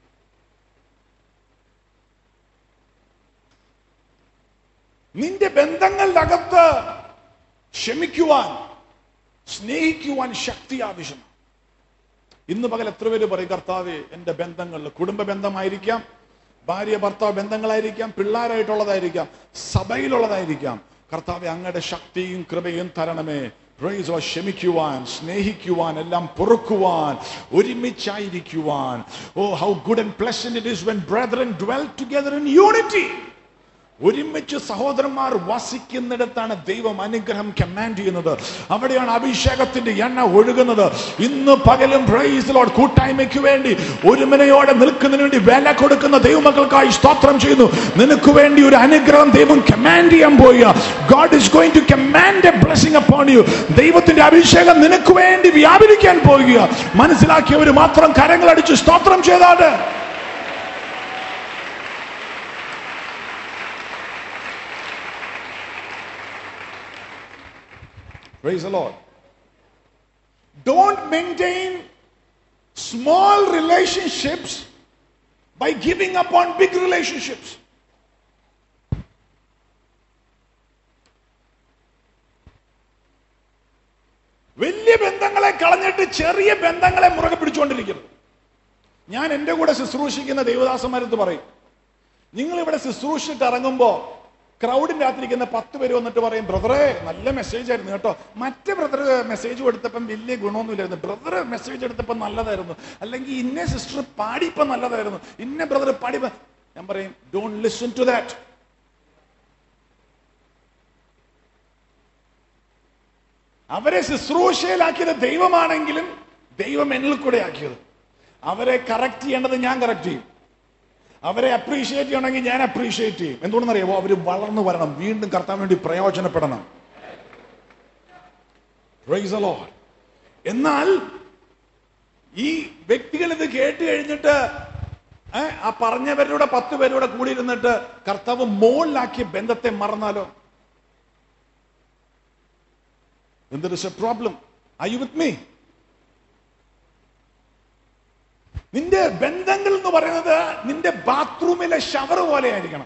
നിന്റെ ബന്ധങ്ങളുടെ അകത്ത് ക്ഷമിക്കുവാൻ സ്നേഹിക്കുവാൻ ശക്തി ആവശ്യമാണ് ഇന്ന് പകൽ എത്ര പേര് പറയും കർത്താവെ എന്റെ ബന്ധങ്ങളിൽ കുടുംബ ബന്ധമായിരിക്കാം ഭാര്യ ഭർത്താവ് ബന്ധങ്ങളായിരിക്കാം പിള്ളേരായിട്ടുള്ളതായിരിക്കാം സഭയിലുള്ളതായിരിക്കാം കർത്താവെ അങ്ങയുടെ ശക്തിയും കൃപയും തരണമേ പ്രൈസോ ക്ഷമിക്കുവാൻ സ്നേഹിക്കുവാൻ എല്ലാം പൊറുക്കുവാൻ ഒരുമിച്ചായിരിക്കുവാൻ oh how good and pleasant it is when brethren dwell together in unity ഒരുമിച്ച് സഹോദരന്മാർ വസിക്കുന്നിടത്താണ് ദൈവം അനുഗ്രഹം കമാൻഡ് ചെയ്യുന്നത് അവിടെയാണ് അഭിഷേകത്തിന്റെ എണ്ണ ഒഴുകുന്നത് ഇന്ന് പകലും പ്രൈസ് ലോഡ് കൂട്ടായ്മയ്ക്ക് വേണ്ടി ഒരുമനയോടെ നിൽക്കുന്നതിന് വേണ്ടി വില കൊടുക്കുന്ന ദൈവമക്കൾക്കായി സ്തോത്രം ചെയ്യുന്നു നിനക്ക് വേണ്ടി ഒരു അനുഗ്രഹം ദൈവം കമാൻഡ് ചെയ്യാൻ പോവുക God is going to command a blessing upon you ദൈവത്തിന്റെ അഭിഷേകം നിനക്ക് വേണ്ടി വ്യാപരിക്കാൻ പോവുക മനസ്സിലാക്കിയവർ മാത്രം കരങ്ങളടിച്ച് സ്തോത്രം ചെയ്താണ് Praise the Lord. Don't maintain small relationships by giving up on big relationships. വലിയ ബന്ധങ്ങളെ കളഞ്ഞിട്ട് ചെറിയ ബന്ധങ്ങളെ മുറുകെ പിടിച്ചുകൊണ്ടിരിക്കുന്നു ഞാൻ എൻ്റെ കൂടെ ശുശ്രൂഷിക്കുന്ന ദേവദാസന്മാരത്ത് പറയും നിങ്ങൾ ഇവിടെ ശുശ്രൂഷിച്ചിട്ട് ഇറങ്ങുമ്പോ ക്രൗഡിന്റെ അകത്തിരിക്കുന്ന പത്ത് പേര് വന്നിട്ട് പറയും ബ്രദറെ നല്ല മെസ്സേജ് ആയിരുന്നു കേട്ടോ മറ്റേ ബ്രദർ മെസ്സേജ് കൊടുത്തപ്പം വലിയ ഗുണമൊന്നുമില്ലായിരുന്നു ബ്രദർ മെസ്സേജ് എടുത്തപ്പോൾ നല്ലതായിരുന്നു അല്ലെങ്കിൽ ഇന്ന സിസ്റ്റർ പാടിയപ്പോൾ നല്ലതായിരുന്നു ഇന്ന ബ്രദർ പാടിയപ്പോ ഞാൻ പറയും ഡോണ്ട് ലിസൺ ടു ദാറ്റ് അവരെ ശുശ്രൂഷയിലാക്കിയത് ദൈവമാണെങ്കിലും ദൈവം എന്നിൽ കൂടെ ആക്കിയത് അവരെ കറക്റ്റ് ചെയ്യേണ്ടത് ഞാൻ കറക്റ്റ് ചെയ്യും അവരെ അപ്രീഷിയേറ്റ് ചെയ്യണമെങ്കിൽ ഞാൻ അപ്രീഷിയേറ്റ് ചെയ്യും എന്തുകൊണ്ടെന്നറിയാമോ അവർ വളർന്നു വരണം വീണ്ടും കർത്താൻ വേണ്ടി പ്രയോജനപ്പെടണം Praise the Lord. എന്നാൽ ഈ വ്യക്തികൾ ഇത് കേട്ട് കഴിഞ്ഞിട്ട് ഏ, ആ പറഞ്ഞവരുടെ പത്ത് പേരുടെ കൂടി ഇരുന്നിട്ട് കർത്താവ് മോളിലാക്കിയ ബന്ധത്തെ മറന്നാലോ there is a problem I you with me നിന്റെ ബന്ധങ്ങൾ എന്ന് പറയുന്നത് നിന്റെ ബാത്റൂമിലെ ഷവർ പോലെ ആയിരിക്കണം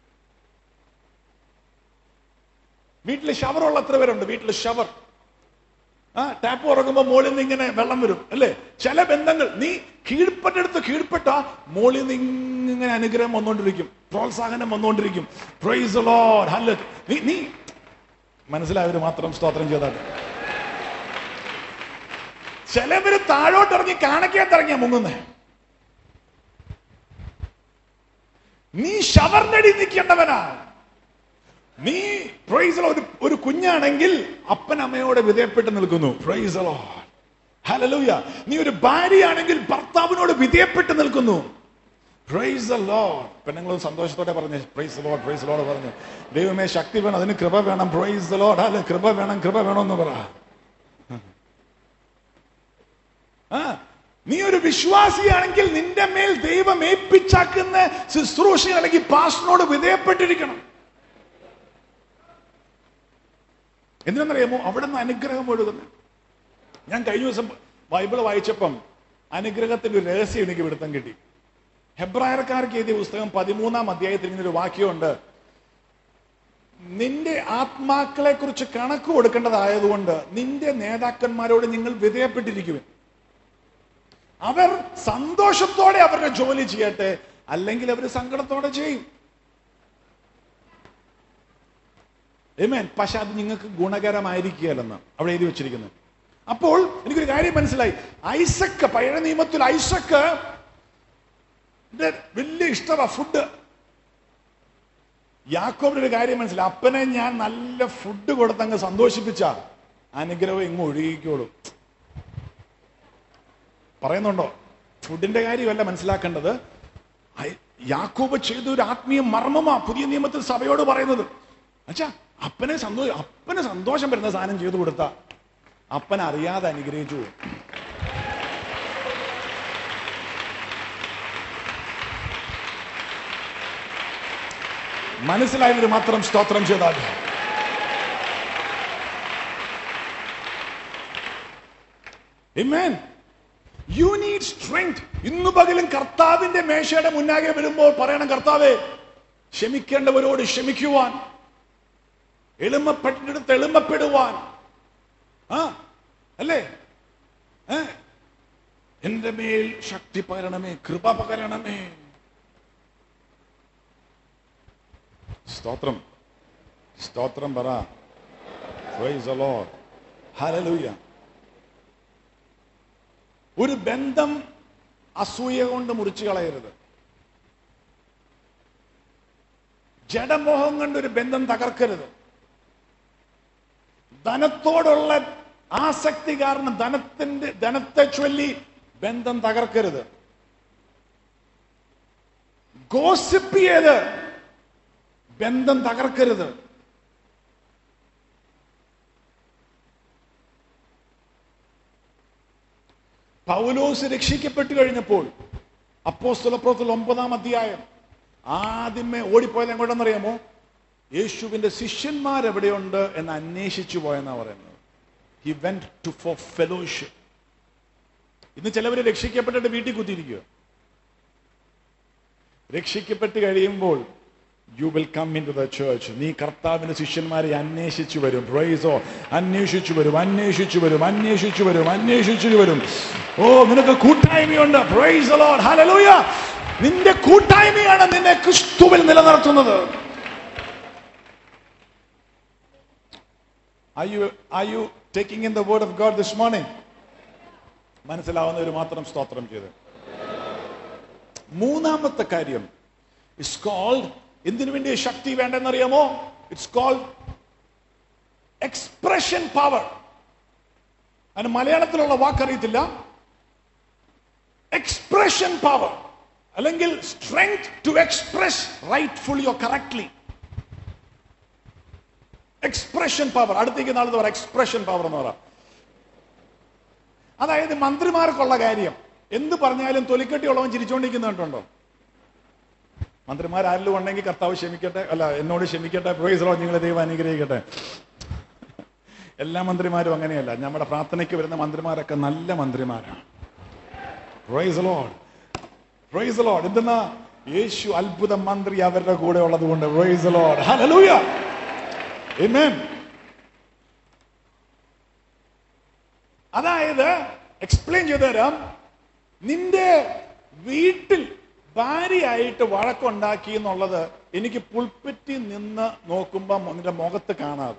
വീട്ടിൽ ഷവർ ഉള്ള എത്ര പേരുണ്ട് വീട്ടിൽ ഷവർ ആ ടാപ്പ് തുറക്കുമ്പോ മുകളിൽ നിന്ന് ഇങ്ങനെ വെള്ളം വരും അല്ലേ ചില ബന്ധങ്ങൾ നീ കീഴ്പ്പെട്ടെടുത്ത് കീഴ്പ്പെട്ട മുകളിൽ നിന്ന് ഇങ്ങനെ അനുഗ്രഹം വന്നുകൊണ്ടിരിക്കും പ്രോത്സാഹനം വന്നുകൊണ്ടിരിക്കും പ്രൈസ് ലോഡ് ഹല്ല നീ നീ മനസ്സിലായവര് മാത്രം സ്തോത്രം ചെയ്താൽ ചിലവര് താഴോട്ട് ഇറങ്ങി കാണിക്കകത്തിറങ്ങിയ മുങ്ങുന്നേ നീ ഷവറിന്റെ അടി നിൽക്കേണ്ടവനാ നീ പ്രൈസ് ഒരു ഒരു കുഞ്ഞാണെങ്കിൽ അപ്പൻ അമ്മയോടെ വിധേയപ്പെട്ട് നിൽക്കുന്നു പ്രൈസ് ഹലലൂയ നീ ഒരു ഭാര്യയാണെങ്കിൽ ഭർത്താവിനോട് വിധേയപ്പെട്ട് നിൽക്കുന്നു പ്രൈസ് ലോഡ് പെണ്ണുങ്ങളും സന്തോഷത്തോടെ പറഞ്ഞു പ്രൈസ് ലോഡ് പ്രൈസ് ലോഡ് പറഞ്ഞു ദൈവമേ ശക്തി വേണം അതിന് കൃപ വേണം പ്രൈസ് ലോഡ് അല്ലെ കൃപ വേണം കൃപ വേണം എന്ന് പറ ആ നീ ഒരു വിശ്വാസിയാണെങ്കിൽ നിന്റെ മേൽ ദൈവം ഏൽപ്പിച്ചാക്കുന്ന ശുശ്രൂഷ അല്ലെങ്കിൽ പാസ്റ്റിനോട് വിധേയപ്പെട്ടിരിക്കണം എന്തിനെന്നറിയാമോ അവിടെ നിന്ന് അനുഗ്രഹം ഒഴുകുന്നു ഞാൻ കഴിഞ്ഞ ദിവസം ബൈബിൾ വായിച്ചപ്പം അനുഗ്രഹത്തിന്റെ ഒരു രഹസ്യം എനിക്ക് പിടുത്തം കിട്ടി ഹെബ്രായർക്കാർക്ക് എഴുതിയ പുസ്തകം പതിമൂന്നാം അധ്യായത്തിൽ ഇങ്ങനെ ഒരു വാക്യമുണ്ട് നിന്റെ ആത്മാക്കളെ കുറിച്ച് കണക്ക് കൊടുക്കേണ്ടതായതുകൊണ്ട് നിന്റെ നേതാക്കന്മാരോട് നിങ്ങൾ വിധേയപ്പെട്ടിരിക്കുവിൻ അവർ സന്തോഷത്തോടെ അവരുടെ ജോലി ചെയ്യട്ടെ അല്ലെങ്കിൽ അവർ സങ്കടത്തോടെ ചെയ്യും Amen. പക്ഷെ അത് നിങ്ങൾക്ക് ഗുണകരമായിരിക്കുകയല്ലെന്ന് അവിടെ എഴുതി വെച്ചിരിക്കുന്നത് അപ്പോൾ എനിക്കൊരു കാര്യം മനസ്സിലായി ഐസക്ക് പഴയ നിയമത്തിൽ ഐസക്ക് ന്റെ വലിയ ഇഷ്ടമാ ഫുഡ് യാക്കോബിന് ഒരു കാര്യം മനസ്സിലായി അപ്പനെ ഞാൻ നല്ല ഫുഡ് കൊടുത്തങ്ങ് സന്തോഷിപ്പിച്ച അനുഗ്രഹം ഇങ്ങ് ഒഴുകിക്കോളും പറയുന്നുണ്ടോ ഫുഡിന്റെ കാര്യമല്ല മനസ്സിലാക്കേണ്ടത് ഐ- യാക്കോബ് ചെയ്ത ഒരു ആത്മീയ മർമ്മമാ പുതിയ നിയമത്തിൽ സഭയോട് പറയുന്നത് അച്ഛാ അപ്പനെ സന്തോഷം അപ്പന് സന്തോഷം വരുന്ന സാധനം ചെയ്തു കൊടുത്ത അപ്പൻ അറിയാതെ അനുഗ്രഹിച്ചു പോകും. മനസ്സിലായവര് മാത്രം സ്തോത്രം ചെയ്താൽ Amen. യു നീഡ് സ്ട്രെങ്ത് ഇന്നു പകലും കർത്താവിന്റെ മേശയുടെ മുന്നാകെ വരുമ്പോൾ പറയണം കർത്താവേ ക്ഷമിക്കേണ്ടവരോട് ക്ഷമിക്കുവാൻ എളിമപ്പെട്ടിടത്ത് എളിമപ്പെടുവാൻ ആ അല്ലേ ഏ? എന്റെ മേൽ ശക്തി പകരണമേ കൃപ പകരണമേ സ്തോത്രം സ്തോത്രം പറ Praise the Lord. Hallelujah. ഒരു ബന്ധം അസൂയ കൊണ്ട് മുറിച്ചു കളയരുത് ജഡമോഹം കൊണ്ട് ഒരു ബന്ധം തകർക്കരുത് ധനത്തോടുള്ള ആസക്തി കാരണം ധനത്തിന്റെ ധനത്തെ ചൊല്ലി ബന്ധം തകർക്കരുത് ഗോസിപ്പ് ചെയ്ത് ബന്ധം തകർക്കരുത് പൗലോസ് രക്ഷിക്കപ്പെട്ടു കഴിഞ്ഞപ്പോൾ അപ്പോസ്തലപ്രവൃത്തിയിൽ ഒമ്പതാം അധ്യായം ആദ്യമേ ഓടിപ്പോയത് എങ്ങോട്ടെന്നറിയാമോ യേശുവിന്റെ ശിഷ്യന്മാർ എവിടെയുണ്ട് എന്ന് അന്വേഷിച്ചു പോയെന്നാ പറയുന്നത് he went to for fellowship ഇന്ന് ചിലവര് രക്ഷിക്കപ്പെട്ടിട്ട് വീട്ടിൽ കുത്തിയിരിക്കുക രക്ഷിക്കപ്പെട്ട് കഴിയുമ്പോൾ you will come in to the church നീ കർത്താവിന്റെ ശിഷ്യന്മാരെ അന്വേഷിച്ചു വരും പ്രൈസോ അന്വേഷിച്ചു വരും അന്വേഷിച്ചു വരും അന്വേഷിച്ചു വരും അന്വേഷിച്ചു വരും ഓ നിനക്ക് കൂട്ടായ്മയുണ്ട് പ്രൈസ് ലോർഡ് ഹല്ലേലൂയ നിന്റെ കൂട്ടായ്മയാണ് നിന്നെ ക്രിസ്തുവിൽ നിലനിർത്തുന്നത് Are you, are you taking in the word of God this morning? മനസ്സിലാവുന്നവർ മാത്രം സ്തോത്രം ചെയ്ത് മൂന്നാമത്തെ കാര്യം ഇറ്റ്സ് കോൾഡ് എന്തിനു വേണ്ടി ശക്തി വേണ്ടെന്നറിയാമോ ഇറ്റ്സ് കോൾഡ് എക്സ്പ്രഷൻ പവർ അതിന് മലയാളത്തിലുള്ള വാക്കറിയത്തില്ല എക്സ്പ്രഷൻ പവർ അല്ലെങ്കിൽ strength to express rightfully or correctly expression power അടുത്തേക്ക് നാളെ പറ എക്സ്പ്രഷൻ പവർ എന്ന് പറ അതായത് മന്ത്രിമാർക്കുള്ള കാര്യം എന്ത് പറഞ്ഞാലും തൊലിക്കെട്ടിയുള്ളവൻ ചിരിച്ചുകൊണ്ടിരിക്കുന്ന കണ്ടുണ്ടോ മന്ത്രിമാരാരിലും ഉണ്ടെങ്കിൽ കർത്താവ് ക്ഷമിക്കട്ടെ അല്ല എന്നോട് ക്ഷമിക്കട്ടെ പ്രൊഫസറോ നിങ്ങളെ ദൈവം അനുഗ്രഹിക്കട്ടെ എല്ലാ മന്ത്രിമാരും അങ്ങനെയല്ല നമ്മുടെ പ്രാർത്ഥനയ്ക്ക് വരുന്ന മന്ത്രിമാരൊക്കെ നല്ല മന്ത്രിമാരാണ് പ്രൈസ് ലോഡ് പ്രൈസ് ലോഡ് എന്തെന്നാ യേശു അത്ഭുത മന്ത്രി അവരുടെ കൂടെ ഉള്ളത് കൊണ്ട് പ്രൈസ് ലോഡ് ഹല്ലേലൂയ ആമേൻ അതായത് എക്സ്പ്ലെയിൻ ചെയ്തു തരാം നിന്റെ വീട്ടിൽ ഭാര്യയായിട്ട് വഴക്കുണ്ടാക്കി എന്നുള്ളത് എനിക്ക് പുൽപ്പറ്റി നിന്ന് നോക്കുമ്പോ നിന്റെ മുഖത്ത് കാണാതെ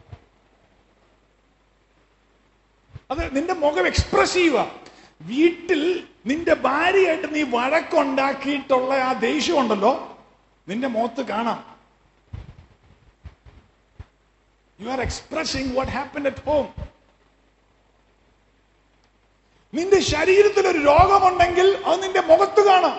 അത് നിന്റെ മുഖം എക്സ്പ്രസ് ചെയ്യുക വീട്ടിൽ നിന്റെ ഭാര്യയായിട്ട് നീ വഴക്കുണ്ടാക്കിയിട്ടുള്ള ആ ദേഷ്യം ഉണ്ടല്ലോ നിന്റെ മുഖത്ത് കാണാം you are expressing what happen at home നിന്റെ ശരീരത്തിൽ ഒരു രോഗമുണ്ടെങ്കിൽ അത് നിന്റെ മുഖത്ത് കാണാം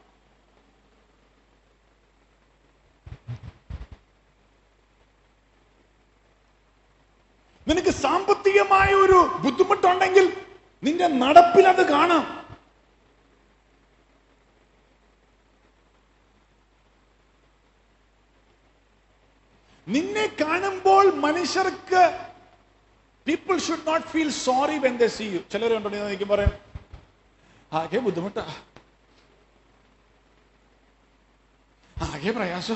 നിനക്ക് സാമ്പത്തികമായ ഒരു ബുദ്ധിമുട്ടുണ്ടെങ്കിൽ നിന്റെ നടപ്പിൽ അത് കാണാം നിന്നെ കാണുമ്പോൾ മനുഷ്യർക്ക് people should not feel sorry when the see you ചിലരുണ്ടോ എനിക്ക് പറയും ആകെ ബുദ്ധിമുട്ടാ ആകെ പ്രയാസം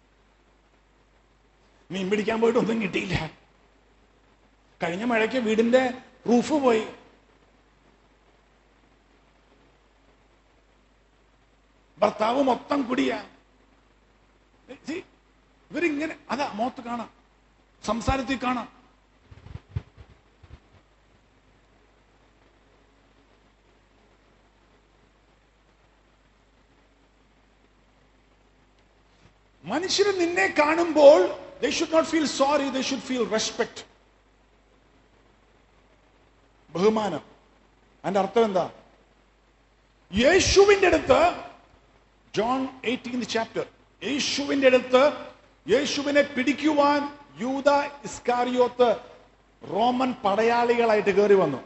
മീൻ പിടിക്കാൻ പോയിട്ട് ഒന്നും കിട്ടിയില്ല കഴിഞ്ഞ മഴയ്ക്ക് വീടിന്റെ റൂഫ് പോയി ഭർത്താവ് മൊത്തം കുടിയാ See, ഇവരിങ്ങനെ അതാ മുഖത്ത് കാണാം സംസാരത്തിൽ കാണാം മനുഷ്യർ നിന്നെ കാണുമ്പോൾ they should not feel sorry they should feel respect ബഹുമാനം അതിന്റെ അർത്ഥം എന്താ യേശുവിന്റെ അടുത്ത് ജോൺ എയ്റ്റീൻ ചാപ്റ്റർ യേശുവിന്റെ അടുത്ത് യേശുവിനെ പിടിക്കുവാൻ യൂത ഇസ്കാരിയോത്ത് റോമൻ പടയാളികളായിട്ട് കയറി വന്നു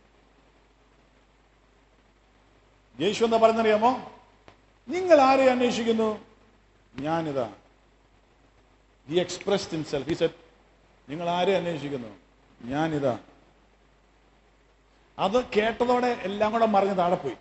യേശു എന്താ പറയുന്നറിയാമോ നിങ്ങൾ ആരെ അന്വേഷിക്കുന്നു ഞാനിതാ he expressed himself he said നിങ്ങൾ ആരെ അന്വേഷിക്കുന്നു ഞാനിതാ അത് കേട്ടതോടെ എല്ലാം കൂടെ മറിഞ്ഞ് താഴെ പോയി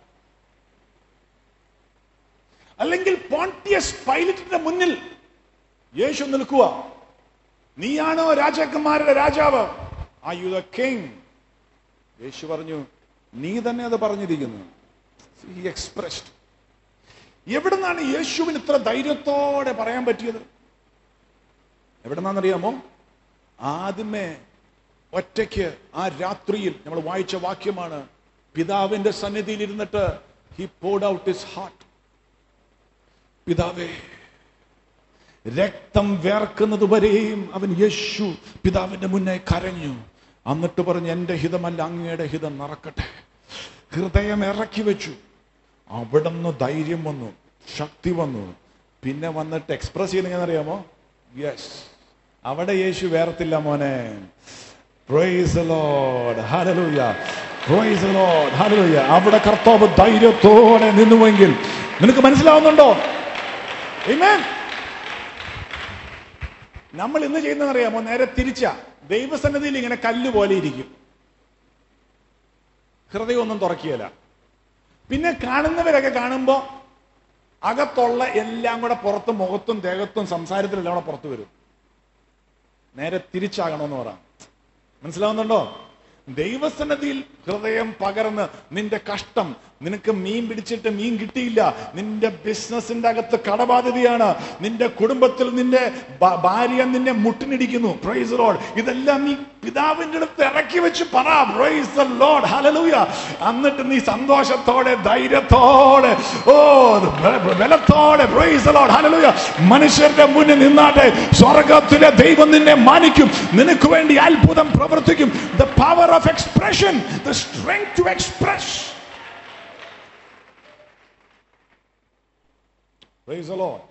അല്ലെങ്കിൽ പോണ്ടിയസ് പൈലറ്റിന്റെ മുന്നിൽ യേശു നിൽക്കുക നീയാണോ രാജാക്കന്മാരുടെ രാജാവ് ആ യു ദ കിങ് യേശു പറഞ്ഞു നീ തന്നെ അത് പറഞ്ഞിരിക്കുന്നു ഹി എക്സ്പ്രസ്ഡ് എവിടെ നിന്നാണ് യേശുവിന് ഇത്ര ധൈര്യത്തോടെ പറയാൻ പറ്റിയത് എവിടെ നിന്നാണെന്നറിയാമോ ആദ്യമേ ഒറ്റയ്ക്ക് ആ രാത്രിയിൽ നമ്മൾ വായിച്ച വാക്യമാണ് പിതാവിന്റെ സന്നിധിയിൽ ഇരുന്നിട്ട് he poured out his heart പിതാവേ രക്തം വേർക്കുന്നത് വരെയും അവൻ യേശു പിതാവിന്റെ മുന്നേ കരഞ്ഞു എന്നിട്ട് പറഞ്ഞു എന്റെ ഹിതമല്ല അങ്ങയുടെ ഹിതം നടക്കട്ടെ ഹൃദയം ഇറക്കി വെച്ചു അവിടുന്ന് ധൈര്യം വന്നു ശക്തി വന്നു പിന്നെ വന്നിട്ട് എക്സ്പ്രസ് ചെയ്യുന്ന അറിയാമോ യെസ് അവിടെ യേശു വേർത്തില്ല മോനെ Praise the Lord. Hallelujah. Praise the Lord. Hallelujah. അവിടെ കർത്താവ് ധൈര്യത്തോടെ നിന്നുവെങ്കിൽ നിനക്ക് മനസ്സിലാവുന്നുണ്ടോ Amen. നമ്മൾ ഇന്ന് ചെയ്യുന്നതറിയാമോ നേരെ തിരിച്ച ദൈവസന്നിധിയിൽ ഇങ്ങനെ കല്ല് പോലെ ഇരിക്കും ഹൃദയമൊന്നും തുറക്കിയല്ല പിന്നെ കാണുന്നവരൊക്കെ കാണുമ്പോ അകത്തുള്ള എല്ലാം കൂടെ പുറത്തും മുഖത്തും ദേഹത്തും സംസാരത്തിലെല്ലാം കൂടെ പുറത്തു വരും നേരെ തിരിച്ചാകണമെന്ന് പറ മനസ്സിലാവുന്നുണ്ടോ ദൈവസന്നതിയിൽ ഹൃദയം പകർന്ന് നിന്റെ കഷ്ടം നിനക്ക് മീൻ പിടിച്ചിട്ട് മീൻ കിട്ടിയില്ല നിന്റെ ബിസിനസിന്റെ അകത്ത് കടബാധ്യതയാണ് നിന്റെ കുടുംബത്തിൽ നിന്റെ ഭ- ഭാര്യ നിന്നെ മുട്ടിനിടിക്കുന്നു പ്രൈസ് ലോഡ് ഇതെല്ലാം നീ പിതാവിന്റെ അടുത്ത് ഇറക്കി വെച്ച് പറ പ്രൈസ് ലോഡ് ഹലലൂയ എന്നിട്ട് നീ സന്തോഷത്തോടെ ധൈര്യത്തോടെ ഓ ബ- ബലത്തോടെ പ്രൈസ് ലോഡ് ഹലലൂയ മനുഷ്യരുടെ മുന്നിൽ നിന്നാട്ടെ സ്വർഗത്തിലെ ദൈവം നിന്നെ മാനിക്കും നിനക്ക് വേണ്ടി അത്ഭുതം പ്രവർത്തിക്കും the power of expression the strength to express Praise the Lord.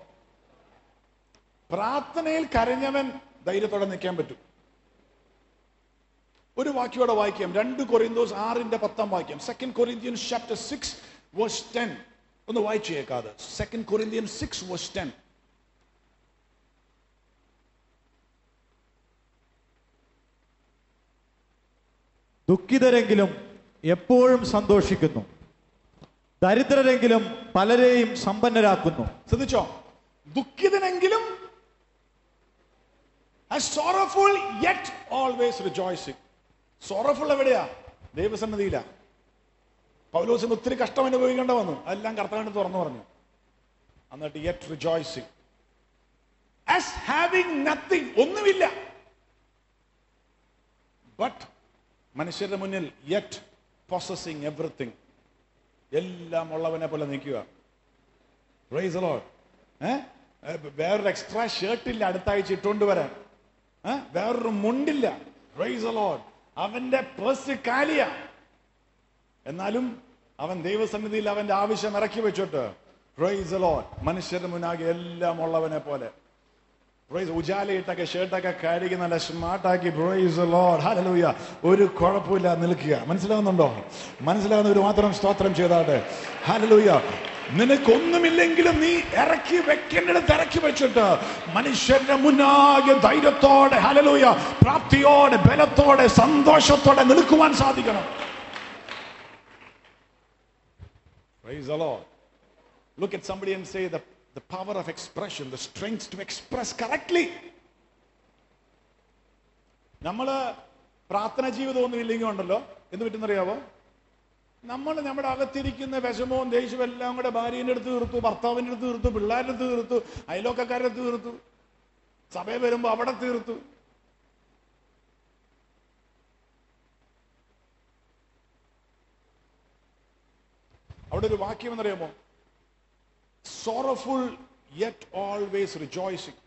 പ്രാർത്ഥനയിൽ കരഞ്ഞവൻ ധൈര്യത്തോടെ നിൽക്കാൻ പറ്റും ഒരു വാക്യോടെ വായിക്കാം രണ്ട് കൊറിന്തോസ് ആറിന്റെ പത്താം വാക്യം second Corinthians chapter six verse ten ഒന്ന് വായിച്ചു കേൾക്കാതെ second Corinthian six verse ten ദുഃഖിതരെങ്കിലും എപ്പോഴും സന്തോഷിക്കുന്നു ദരിദ്രരെങ്കിലും പലരെയും സമ്പന്നരാക്കുന്നു ശ്രദ്ധിച്ചോ ദുഃഖിതനെങ്കിലും sorrowful yet always rejoicing sorrowful എവിടെയാ ദൈവസന്നിധിയിലാ പൗലോസിന് ഒത്തിരി കഷ്ടം അനുഭവിക്കേണ്ട വന്നു അതെല്ലാം കർത്താവിന് തുറന്നു പറഞ്ഞു എന്നിട്ട് yet rejoicing as having nothing ഒന്നുമില്ല ബട്ട് മനുഷ്യരുടെ മുന്നിൽ യെറ്റ് പൊസസിങ് എവറിത്തിങ് എല്ലാം ഉള്ളവനെ പോലെ നിൽക്കുക പ്രൈസ് ലോഡ് വേറൊരു എക്സ്ട്രാ ഷർട്ട് ഇല്ല അടുത്ത ആഴ്ച ഇട്ടുകൊണ്ട് വരാൻ ഏ? വേറൊരു മുണ്ടില്ല പ്രൈസ് ലോഡ് അവന്റെ പേഴ്സ് കാലിയ എന്നാലും അവൻ ദൈവസന്നിധിയിൽ അവന്റെ ആവശ്യം ഇറക്കി വെച്ചോട്ട് പ്രൈസ് ലോഡ് മനുഷ്യരുടെ മുന്നാകെ എല്ലാം ഉള്ളവനെ പോലെ പ്രൈസ് ഉജാലയിട്ടൊക്കെ ഷർട്ടൊക്കെ കഴുകി നല്ല സ്മാർട്ടാക്കി പ്രൈസ് ലോഡ് ഹല്ലേലൂയ ഒരു കുഴപ്പമില്ല നിൽക്കുക മനസ്സിലാവുന്നുണ്ടോ മനസ്സിലാവുന്നവർ മാത്രം സ്തോത്രം ചെയ്താട്ടെ ഹല്ലേലൂയ നിനക്കൊന്നുമില്ലെങ്കിലും നീ ഇറക്കി വെക്കേണ്ടിടത്ത് ഇറക്കി വെച്ചിട്ട് മനുഷ്യരുടെ മുന്നാകെ ധൈര്യത്തോടെ ഹലലൂയ പ്രാപ്തിയോടെ ബലത്തോടെ സന്തോഷത്തോടെ നിൽക്കുവാൻ സാധിക്കണം Praise the Lord. Look at somebody and say the, the power of expression, the strength to express correctly. നമ്മള് പ്രാർത്ഥന ജീവിതം ഒന്നും ഇല്ലെങ്കിൽ ഉണ്ടല്ലോ എന്ത് പറ്റുന്നറിയാവോ നമ്മൾ നമ്മുടെ അകത്തിരിക്കുന്ന വിഷമവും ദേഷ്യവും എല്ലാം കൂടെ ഭാര്യയുടെ അടുത്ത് തീർത്തു ഭർത്താവിന്റെ അടുത്ത് തീർത്തു പിള്ളേരുടെ അടുത്ത് തീർത്തു അയലോക്കക്കാരുടെ അടുത്ത് തീർത്തു സഭയിൽ വരുമ്പോ അവിടെ തീർത്തു അവിടെ ഒരു വാക്യം എന്നറിയാമോ സോറഫുൾ യെറ്റ് ഓൾവേസ് റിജോയ്സിങ്